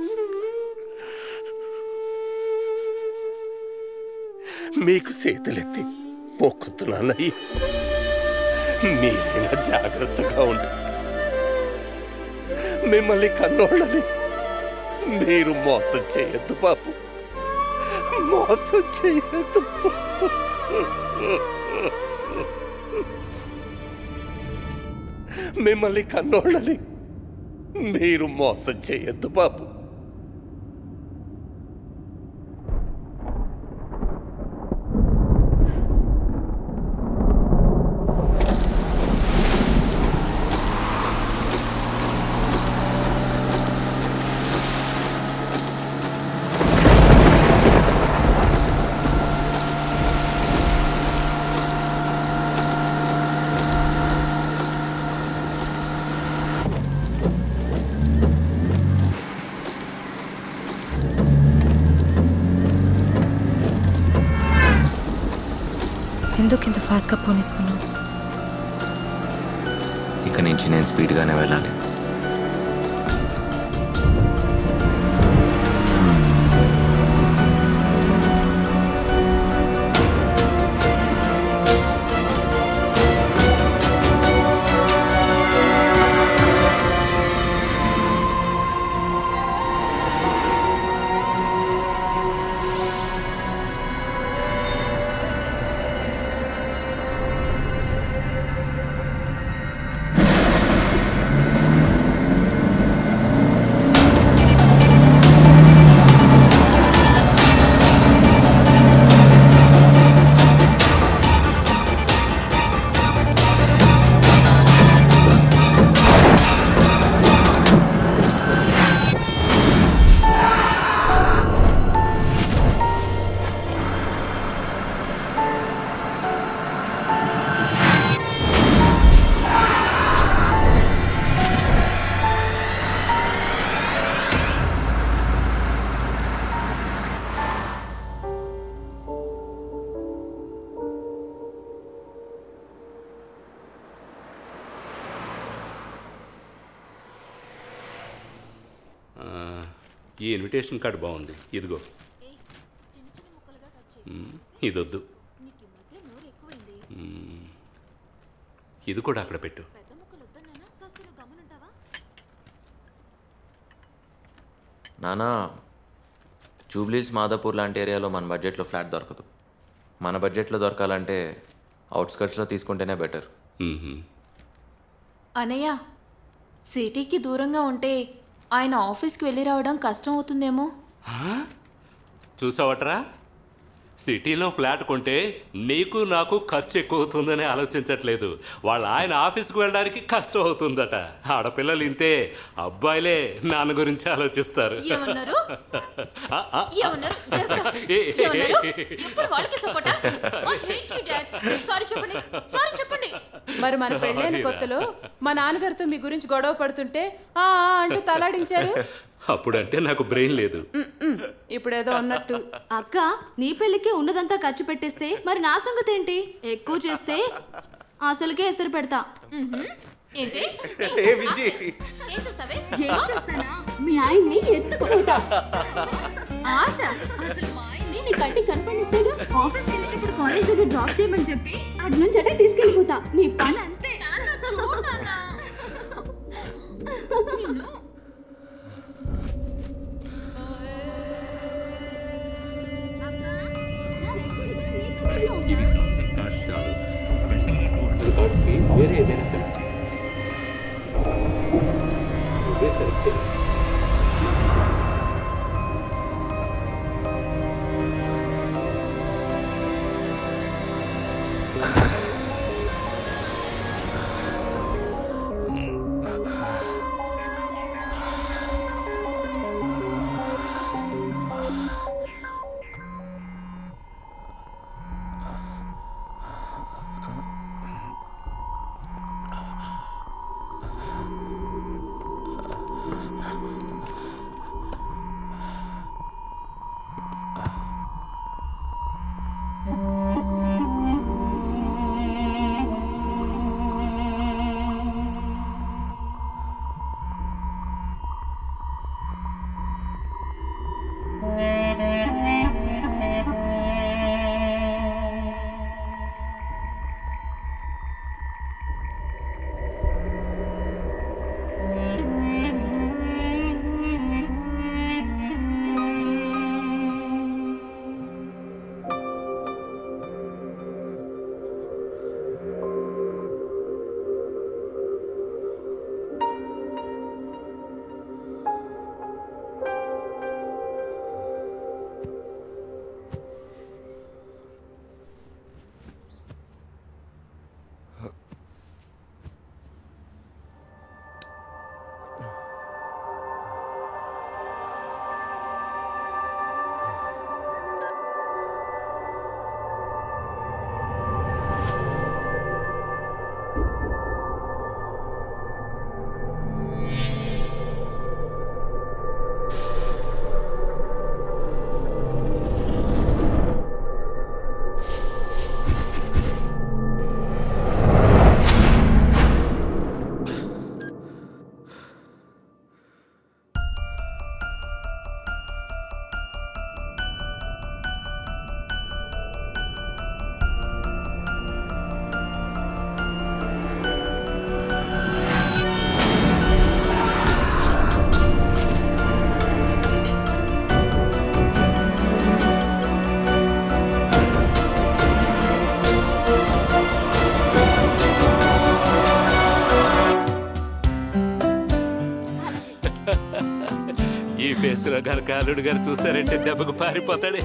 మీకు చేతులెత్తి మొక్కుతున్నానయ్య మీరైనా జాగ్రత్తగా ఉండండి మిమ్మల్ని కన్నోళ్ళని మీరు మోసం చేయొద్దు బాబు మోసం చేయొద్దు మిమ్మల్ని కన్నోళ్ళని మీరు మోసం చేయొద్దు బాబు ఎందుకు ఇంత ఫాస్ట్గా పోనిస్తున్నావు ఇక నుంచి నేను స్పీడ్గానే వెళ్ళాలి ఆ, ఈ ఇన్విటేషన్ కార్డు బాగుంది ఇదిగో మ్మ్, ఇదొద్దు మ్మ్, ఇది కూడా అక్కడ పెట్టు నానా జూబ్లీస్ మాదాపూర్ లాంటి ఏరియాలో మన బడ్జెట్లో ఫ్లాట్ దొరకదు మన బడ్జెట్లో దొరకాలంటే అవుట్స్కట్స్లో తీసుకుంటేనే బెటర్ అనయ్య సిటీకి దూరంగా ఉంటే ఆయన ఆఫీస్కి వెళ్ళి రావడం కష్టం అవుతుందేమో చూసావట్రా సిటీలో ఫ్లాట్ కొంటే నీకు నాకు ఖర్చు ఎక్కువ అవుతుందని ఆలోచించట్లేదు వాళ్ళ ఆయన ఆఫీస్కి వెళ్ళడానికి కష్టం అవుతుందట ఆడపిల్లలు ఇంతే అబ్బాయిలే నాన్న గురించి ఆలోచిస్తారు ఏమన్నారు? ఆ, ఆ, ఏమన్నారు? జరగరా? ఏ, ఏమన్నారు? ఎప్పుడు వాళ్ళకి సపోర్టా సారీ చెప్పండి సారీ చెప్పండి మరి మన పెళ్ళైన కొత్తలో మా నాన్నగారితో మీ గురించి గొడవ పడుతుంటే ఆ ఆ అంటూ తలాడించారు అప్పుడంటే నాకు బ్రెయిన్ లేదు ఇప్పుడేదో ఉన్నట్టు అక్క నీ పెళ్ళికి ఉన్నదంతా ఖర్చు పెట్టేస్తే మరి నా సంగతి ఏంటి ఎక్కువ చేస్తే అసలుకే ఎసరు పెడతా ఏంటి ఏ విజి ఏం చేస్తావే ఏం చేస్తానా మీ ఆయన్ని ఎత్తుకుపోతా ఆశ అసలు మా ఆయన్ని నీ కంటి కనపడిస్తేగా ఆఫీస్కి వెళ్ళేటప్పుడు కాలేజ్ దగ్గర డ్రాప్ చేయమని చెప్పి అటు నుంచి అటే తీసుకెళ్ళిపోతా నీ పని అంతే గనక అల్లుడు గారు చూసారంటే దెబ్బకు పారిపోతాడే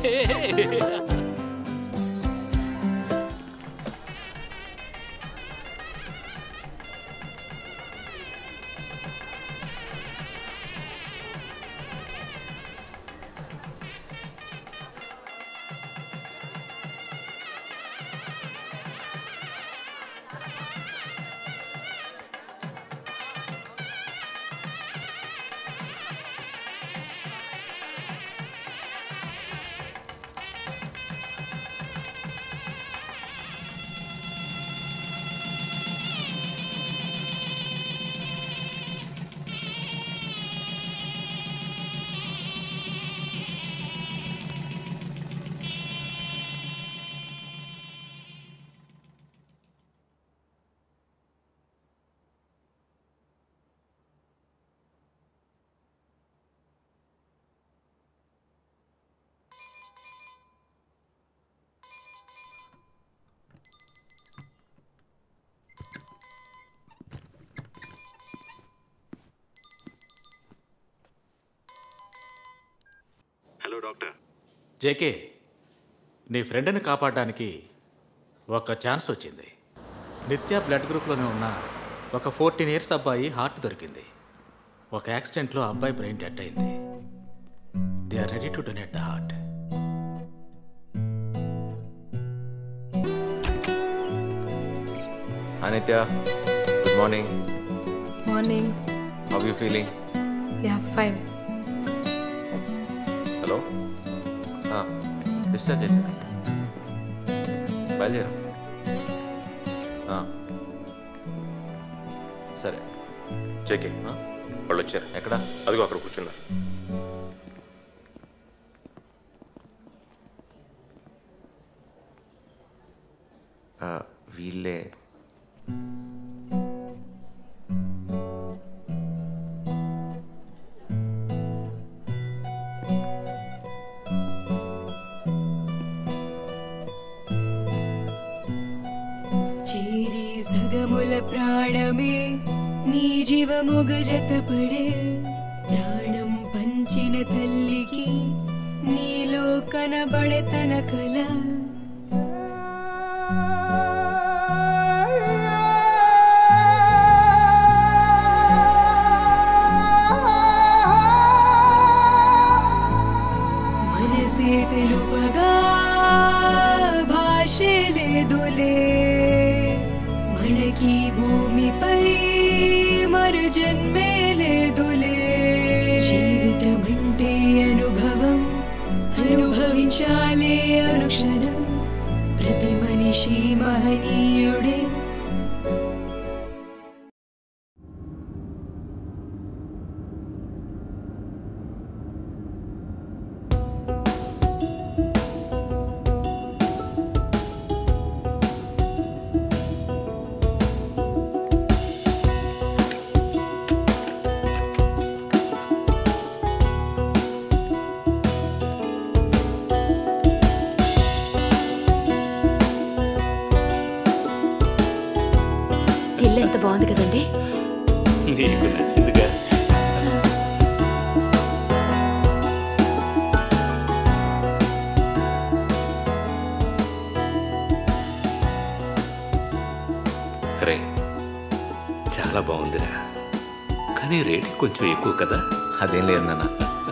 హలో డాక్టర్ జేకే నీ ఫ్రెండ్ని కాపాడడానికి ఒక ఛాన్స్ వచ్చింది నిత్య బ్లడ్ గ్రూప్లోనే ఉన్న ఒక ఫోర్టీన్ ఇయర్స్ అబ్బాయి హార్ట్ దొరికింది ఒక యాక్సిడెంట్లో అబ్బాయి బ్రెయిన్ డెడ్ అయింది they are ready to donate the heart అనిత్య good morning morning how you feeling ya fine hello discharge చేశాను బయలుదేరు ఆ. సరే చెకే వాళ్ళు వచ్చారు ఎక్కడ అదిగో అక్కడ కూర్చున్నారు ఆ, వీళ్ళే చేరి సగముల ప్రాణమే నీ జీవముగ జతపడే ప్రాణం పంచిన తల్లికి నీలో కనబడే తన కల మనసే తెలుపగా భాషే లేదులే మనకి భూమిపై మరు జన్మే లేదులే జీవితమంటే అనుభవం అనుభవించాలే అనుక్షణం ప్రతి మనిషి మహనీయుడే ఇల్లు ఎంత బాగుంది కదండి నీకు నచ్చిందిగా రే చాలా బాగుందిరా కానీ రేట్ కొంచెం ఎక్కువ కదా అదేం లేదు నాన్న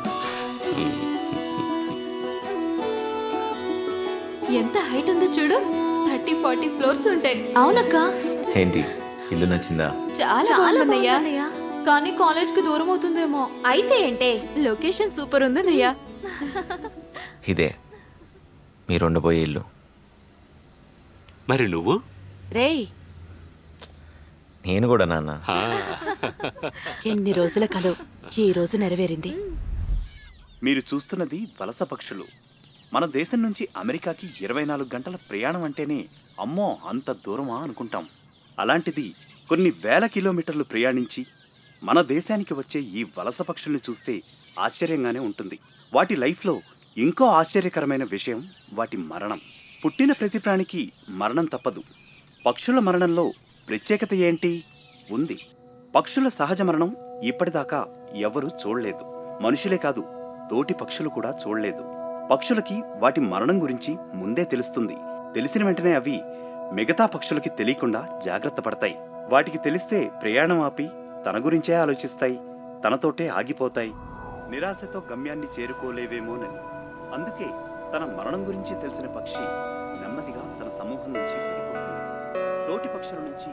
ఎంత హైట్ ఉందో చూడు థర్టీ ఫార్టీ ఫ్లోర్స్ ఉంటాయి అవునక్క ఏంటి ఇల్లు నచ్చిందా చాలా చాలా బాగుందయ్యా బాగుందన్నయ్య. కానీ కాలేజ్ కి దూరం అవుతుందేమో అయితే ఏంటే లొకేషన్ సూపర్ ఉందన్నయ్యా ఇదే మీరు ఉండబోయే ఇల్లు మరి నువ్వు రేయ్ నేను కూడా నాన్న ఎన్ని రోజుల కలో ఈ రోజు నెరవేరింది మీరు చూస్తున్నది వలస పక్షులు మన దేశం నుంచి అమెరికాకి ఇరవై నాలుగు గంటల ప్రయాణం అంటేనే అమ్మో అంత దూరమా అనుకుంటాం అలాంటిది కొన్ని వేల కిలోమీటర్లు ప్రయాణించి మన దేశానికి వచ్చే ఈ వలస పక్షుల్ని చూస్తే ఆశ్చర్యంగానే ఉంటుంది వాటి లైఫ్లో ఇంకో ఆశ్చర్యకరమైన విషయం వాటి మరణం పుట్టిన ప్రతి ప్రాణికి మరణం తప్పదు పక్షుల మరణంలో ప్రత్యేకత ఏంటి ఉంది పక్షుల సహజ మరణం ఇప్పటిదాకా ఎవరూ చూడలేదు మనుషులే కాదు తోటి పక్షులు కూడా చూడలేదు పక్షులకి వాటి మరణం గురించి ముందే తెలుస్తుంది తెలిసిన వెంటనే అవి మిగతా పక్షులకి తెలియకుండా జాగ్రత్త పడతాయి వాటికి తెలిస్తే ప్రయాణం ఆపి తన గురించే ఆలోచిస్తాయి తనతోటే ఆగిపోతాయి నిరాశతో గమ్యాన్ని చేరుకోలేవేమోనని అందుకే తన మరణం గురించి తెలిసిన పక్షి నెమ్మదిగా తన సమూహం నుంచి వెళ్ళిపోతుంది తోటి పక్షుల నుంచి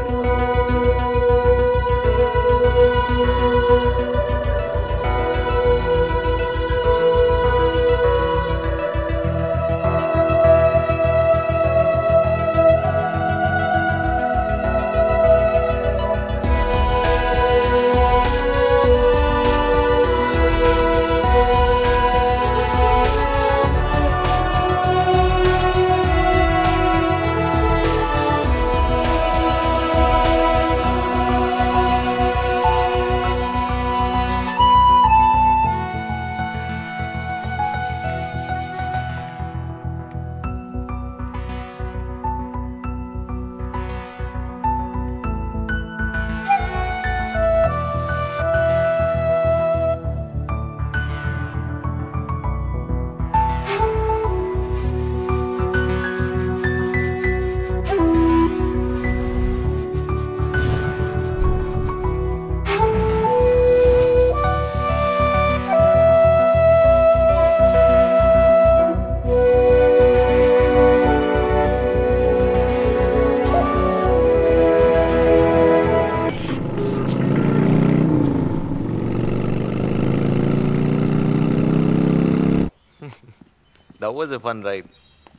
That was a fun ride.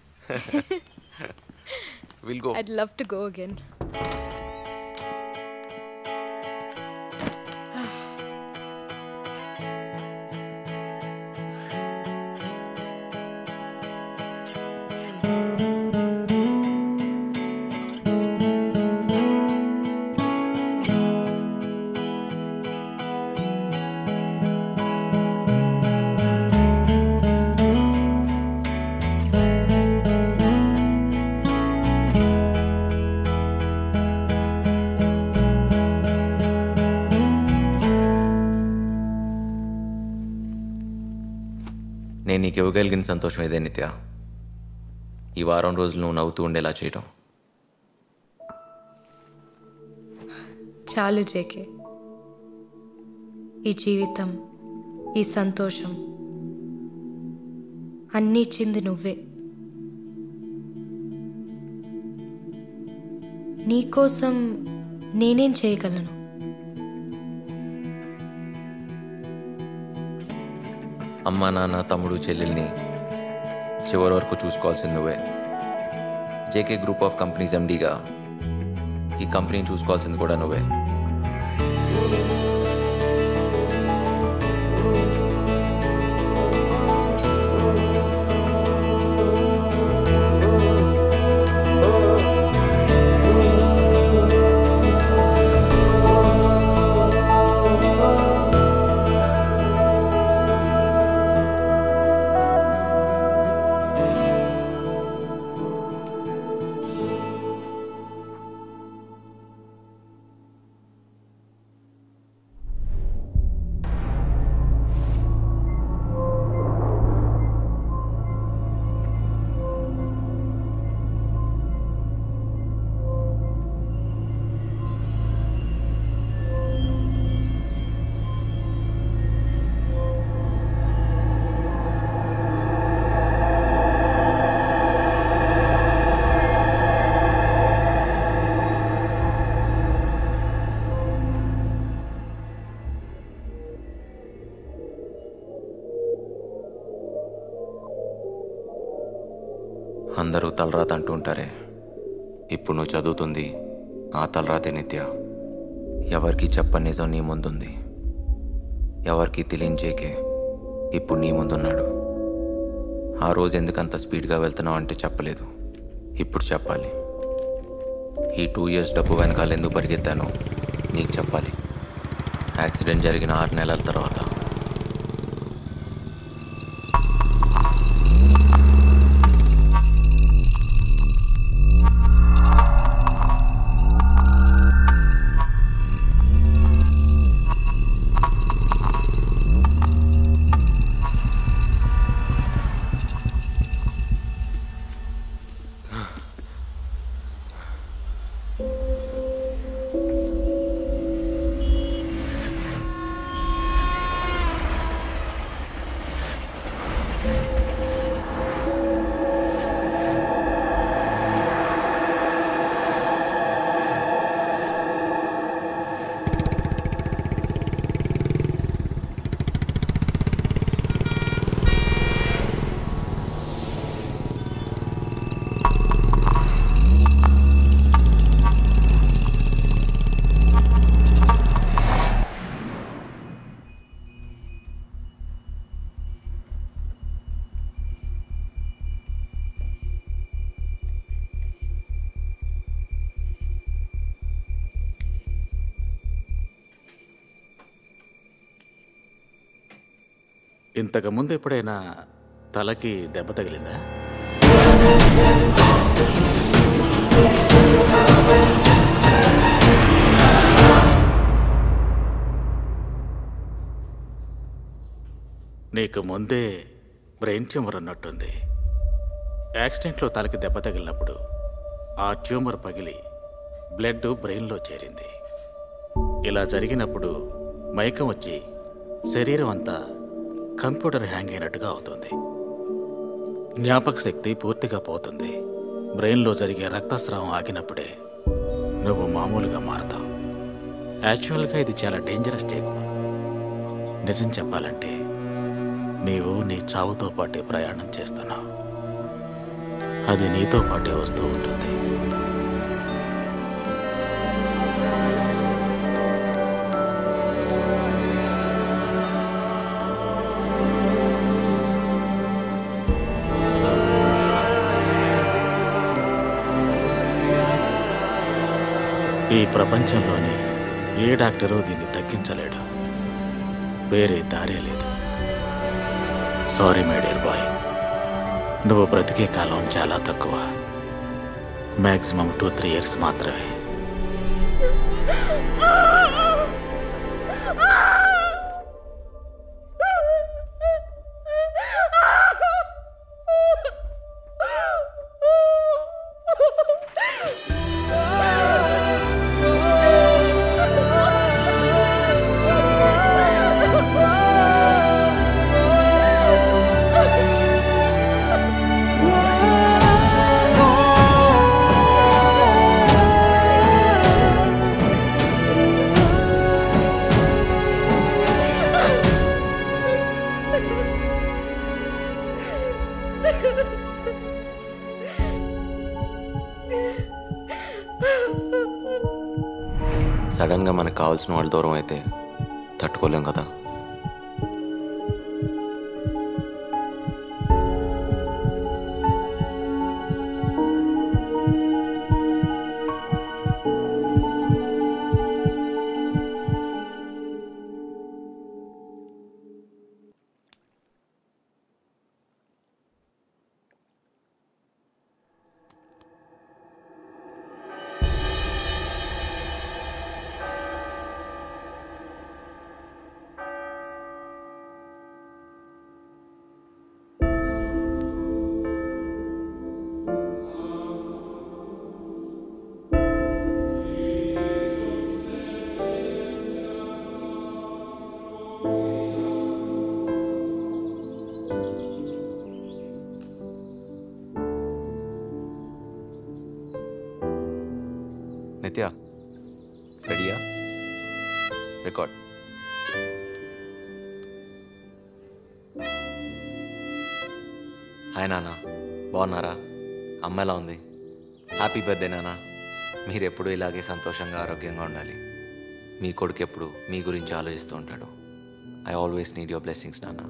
we'll go. I'd love to go again. నేను నీకు ఇవ్వగలిగిన సంతోషం ఇదే నిత్య ఈ వారం రోజులు నువ్వు నవ్వుతూ ఉండేలా చేయటం చాలు జేకే ఈ జీవితం ఈ సంతోషం అన్నీ ఇచ్చింది నువ్వే నీకోసం నేనేం చేయగలను అమ్మ నాన్న తమ్ముడు చెల్లెల్ని చివరి వరకు చూసుకోవాల్సింది నువ్వే జేకే గ్రూప్ ఆఫ్ కంపెనీస్ ఎండీగా ఈ కంపెనీని చూసుకోవాల్సింది కూడా నువ్వే అందరూ తలరాత అంటూ ఉంటారే ఇప్పుడు నువ్వు చదువుతుంది ఆ తలరాతే నిత్య ఎవరికి చెప్పని నిజం నీ ముందుంది ఎవరికి తెలియజేకే ఇప్పుడు నీ ముందున్నాడు ఆ రోజు ఎందుకంత స్పీడ్గా వెళ్తున్నావు అంటే చెప్పలేదు ఇప్పుడు చెప్పాలి ఈ టూ ఇయర్స్ డబ్బు వెనకాల ఎందుకు పరిగెత్తానో నీకు చెప్పాలి యాక్సిడెంట్ జరిగిన ఆరు నెలల తర్వాత ఇంతకు ముందు ఎప్పుడైనా తలకి దెబ్బ తగిలిందా నీకు ముందే బ్రెయిన్ ట్యూమర్ ఉన్నట్టుంది యాక్సిడెంట్లో తలకి దెబ్బ తగిలినప్పుడు ఆ ట్యూమర్ పగిలి బ్లడ్ బ్రెయిన్లో చేరింది ఇలా జరిగినప్పుడు మైకం వచ్చి శరీరం అంతా కంప్యూటర్ హ్యాంగ్ అయినట్టుగా అవుతుంది జ్ఞాపక శక్తి పూర్తిగా పోతుంది బ్రెయిన్లో జరిగే రక్తస్రావం ఆగినప్పుడే నువ్వు మామూలుగా మారతావు యాక్చువల్గా ఇది చాలా డేంజరస్ స్టేజ్ నిజం చెప్పాలంటే నీవు నీ చావుతో పాటే ప్రయాణం చేస్తున్నావు అది నీతో పాటే వస్తూ ఉంటుంది ఈ ప్రపంచంలోని ఏ డాక్టరు దీన్ని తగ్గించలేడు వేరే దారే లేదు సారీ మై డియర్ బాయ్ నువ్వు బ్రతికే కాలం చాలా తక్కువ మ్యాక్సిమం టూ త్రీ ఇయర్స్ మాత్రమే సడన్గా మనకు కావాల్సిన వాళ్ళు దూరం అయితే తట్టుకోలేం కదా నిత్య రెడీయా రికార్డ్ హాయ్ నాన్న బాగున్నారా అమ్మ ఎలా ఉంది హ్యాపీ బర్త్డే నాన్న మీరు ఎప్పుడూ ఇలాగే సంతోషంగా ఆరోగ్యంగా ఉండాలి మీ కొడుకు ఎప్పుడు మీ గురించి ఆలోచిస్తూ ఉంటాడు I always need your blessings నాన్న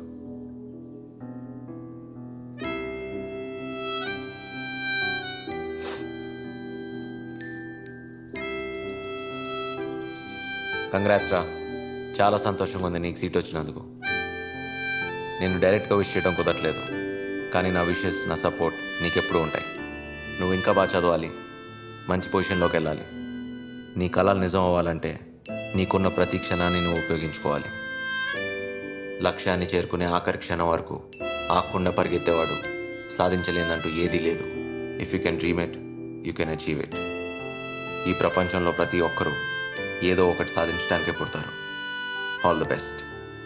కంగ్రాట్స్ రా చాలా సంతోషంగా ఉంది నీకు సీట్ వచ్చినందుకు నేను డైరెక్ట్గా విష్ చేయడం కుదరట్లేదు కానీ నా విషెస్ నా సపోర్ట్ నీకెప్పుడూ ఉంటాయి నువ్వు ఇంకా బాగా చదవాలి మంచి పొజిషన్లోకి వెళ్ళాలి నీ కళలు నిజం అవ్వాలంటే నీకున్న ప్రతి క్షణాన్ని నువ్వు ఉపయోగించుకోవాలి లక్ష్యాన్ని చేరుకునే ఆఖరి క్షణం వరకు ఆకుండా పరిగెత్తేవాడు సాధించలేదంటూ ఏదీ లేదు if you can dream it you can achieve it ఈ ప్రపంచంలో ప్రతి ఒక్కరూ ఏదో ఒకటి సాధించడానికే పుడతారు ఆల్ ద బెస్ట్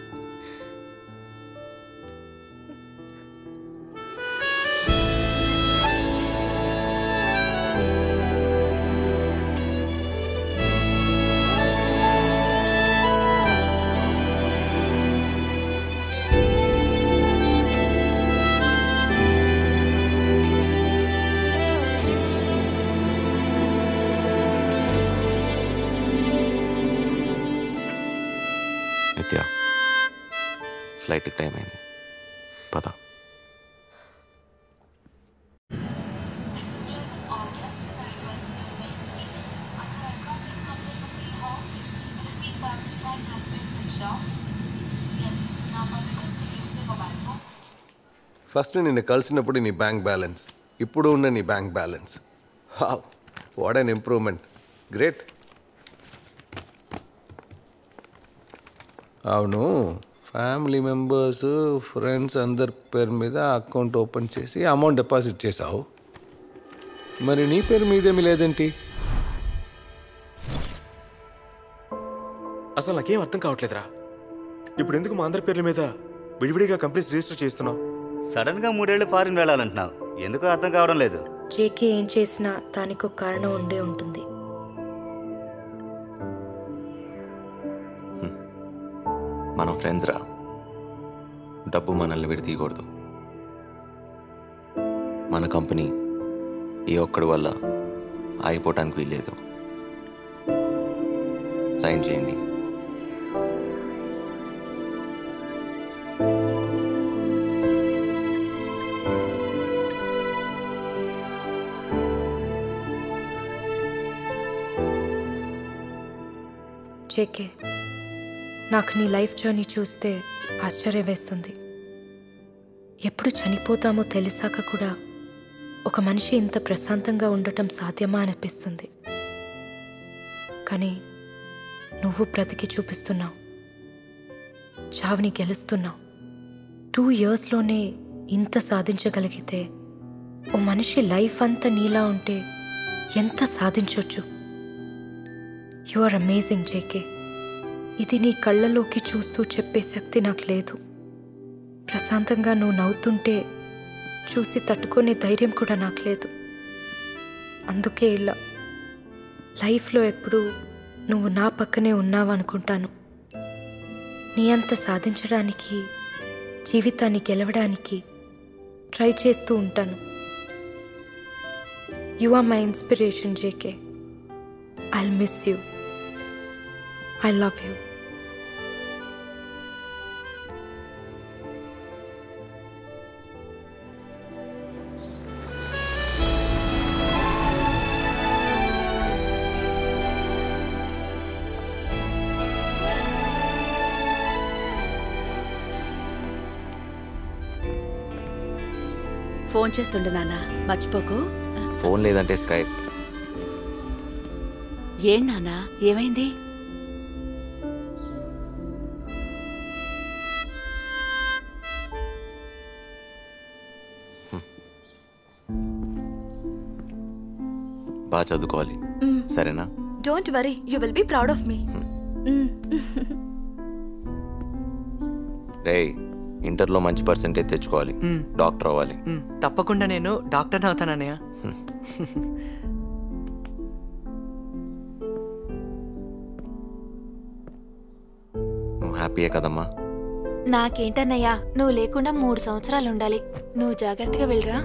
నిత్య ఫ్లైట్కి టైం అయింది పద ఫస్ట్ నిన్ను కలిసినప్పుడు నీ బ్యాంక్ బ్యాలెన్స్ ఇప్పుడు ఉన్న నీ bank balance what an improvement great అవును ఫ్యామిలీ మెంబర్స్ ఫ్రెండ్స్ అందరి పేరు మీద అకౌంట్ ఓపెన్ చేసి అమౌంట్ డిపాజిట్ చేసావు మరి నీ పేరు మీదేమి లేదేంటి అసలు నాకేం అర్థం కావట్లేదురా ఇప్పుడు ఎందుకు మా అందరి పేర్ల మీద విడివిడిగా కంపెనీస్ రిజిస్టర్ చేస్తున్నావు సడన్ గా మూడేళ్లు ఫారిన్ వెళ్ళాలంటున్నావు ఎందుకో అర్థం కావడం లేదు జేకే ఏం చేసినా దానికి ఒక కారణం ఉండే ఉంటుంది మనం ఫ్రెండ్స్ రా డబ్బు మనల్ని విడతీయకూడదు మన కంపెనీ ఏ ఒక్కడి వల్ల ఆగిపోవటానికి వీల్లేదు సైన్ చేయండి జేకే నాకు నీ లైఫ్ జర్నీ చూస్తే ఆశ్చర్యం వేస్తుంది ఎప్పుడు చనిపోతామో తెలిసాక కూడా ఒక మనిషి ఇంత ప్రశాంతంగా ఉండటం సాధ్యమా అనిపిస్తుంది కానీ నువ్వు బ్రతికి చూపిస్తున్నావు చావుని గెలుస్తున్నావు టూ ఇయర్స్లోనే ఇంత సాధించగలిగితే ఓ మనిషి లైఫ్ అంతా నీలా ఉంటే ఎంత సాధించొచ్చు యు ఆర్ అమేజింగ్ జేకే ఇది నీ కళ్ళలోకి చూస్తూ చెప్పే శక్తి నాకు లేదు ప్రశాంతంగా నువ్వు నవ్వుతుంటే చూసి తట్టుకునే ధైర్యం కూడా నాకు లేదు అందుకే ఇలా లైఫ్లో ఎప్పుడు నువ్వు నా పక్కనే ఉన్నావనుకుంటాను నీ అంత సాధించడానికి జీవితాన్ని గెలవడానికి ట్రై చేస్తూ ఉంటాను you are my inspiration J K I miss you I love you phone చేస్తుండే నాన్న మర్చిపోకు ఫోన్ లేదంటే స్కైప్ ఏం నాన్న ఏమైంది బాగా చదువుకోవాలి Mm. సరేనా don't worry you will be proud of me రే ఇంటర్లో మంచి పర్సెంటేజ్ తెచ్చుకోవాలి మ్. డాక్టర్ అవ్వాలి మ్, తప్పకుండా నేను డాక్టర్ని అవుతానన్నయ్య నువ్వు హ్యాపీయే కదమ్మా నాకేంటన్నయ్యా నువ్వు లేకుండా మూడు సంవత్సరాలు ఉండాలి నువ్వు జాగ్రత్తగా వెళ్ళరా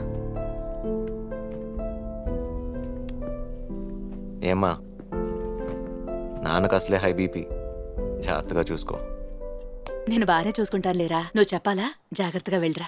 ఏమ్మా నాన్నకు అసలే హై బీపీ జాగ్రత్తగా చూసుకో నేను బాగానే చూసుకుంటాను లేరా నువ్వు చెప్పాలా జాగ్రత్తగా వెళ్ళరా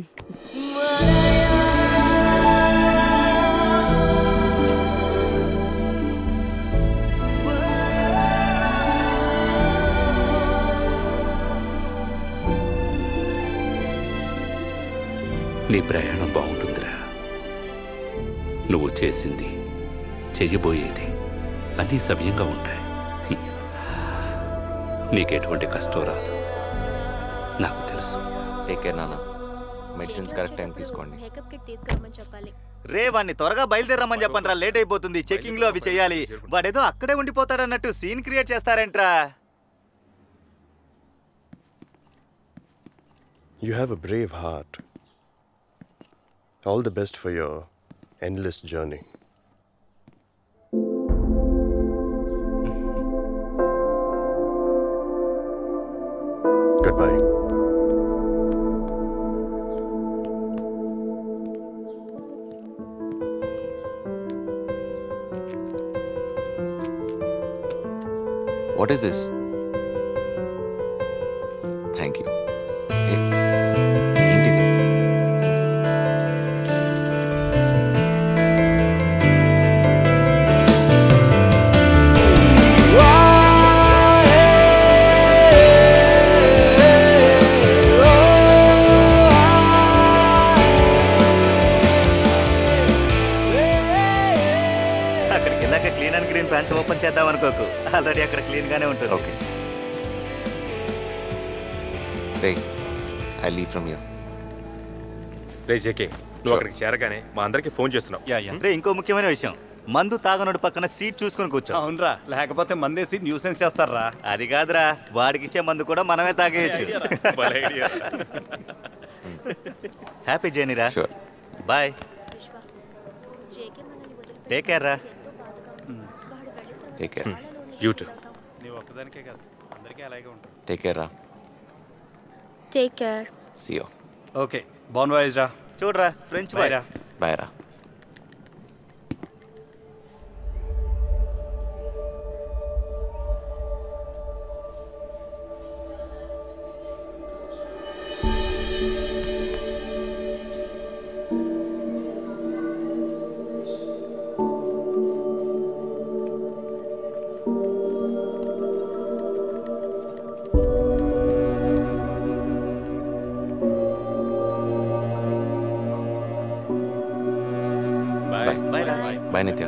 నీ ప్రయాణం బాగుంటుందిరా నువ్వు చేసింది చెయ్యబోయేది అన్నీ సవ్యంగా ఉంటాయి హ్మ్. నీకెటువంటి కష్టం రాదు నాకు తెలుసు టేక్ కేర్ నాన్న మెడిసిన్స్ కరెక్ట్ టైం తీసుకోండి మేకప్ కిట్ తీసుకురమ్మని చెప్పాలి రే వాడిని త్వరగా బయలుదేరమ్మని చెప్పండి రా లేట్ అయిపోతుంది చెకింగ్ లో అవి చేయాలి వాడేదో అక్కడే ఉండిపోతాడన్నట్టు సీన్ క్రియేట్ చేస్తారంట్రా You have a brave heart. All the best for your endless journey. Goodbye. What is this thank you ఏంటిది Oh బ్రాంచ్ ఓపెన్ చేద్దాం అనుకోకు ఆల్రెడీ అక్కడ క్లీన్ గానే ఉంటుంది ఓకే రే ఐ లీవ్ ఫ్రమ్ యూ రే జేకే నువ్వు అక్కడికి చేరగానే మా అందరికి ఫోన్ చేస్తున్నావు రే ఇంకో ముఖ్యమైన విషయం మందు తాగనోడు పక్కన సీట్ చూసుకొని కూర్చో అవునరా లేకపోతే మందేసి న్యూసెన్స్ చేస్తారా అది కాదురా వాడికి ఇచ్చే మందు కూడా మనమే తాగేయచ్చు భలే idea. హ్యాపీ జర్నీరా బాయ్ టేక్ కేర్ రా టేక్ కేర్ యూ టూ నీవు ఒక్కదానికే కాదు అందరికీ అలాగే ఉంటుంది టేక్ కేర్ రా take care see you okay bon voyage రా చూడరా ఫ్రెంచ్ బాయ్ రా బాయ్ రా బాయ్ బాయ్ రా బాయ్ నిత్య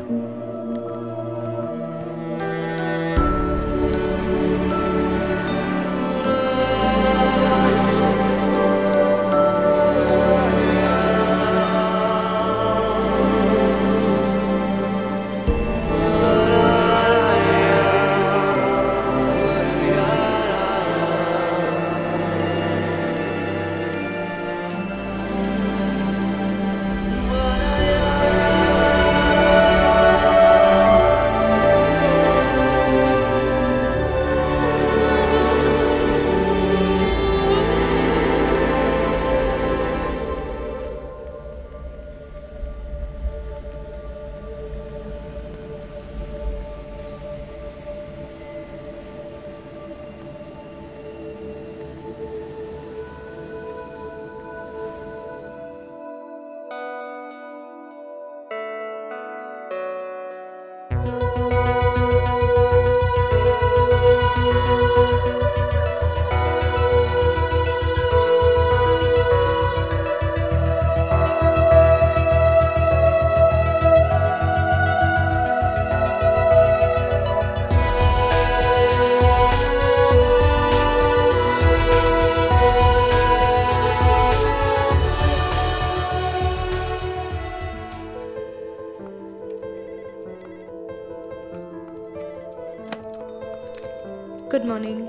గుడ్ మార్నింగ్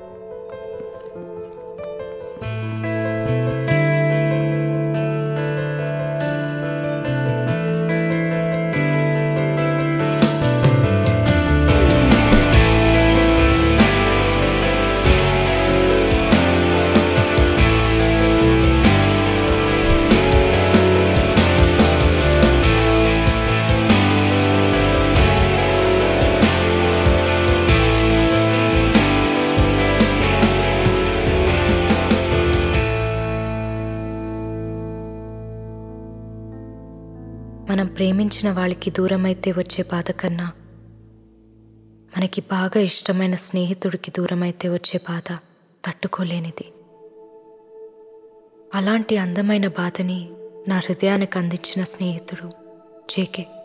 మనం ప్రేమించిన వాళ్ళకి దూరమైతే వచ్చే బాధ కన్నా మనకి బాగా ఇష్టమైన స్నేహితుడికి దూరమైతే వచ్చే బాధ తట్టుకోలేనిది అలాంటి అందమైన బాధని నా హృదయానికి అందించిన స్నేహితుడు జేకే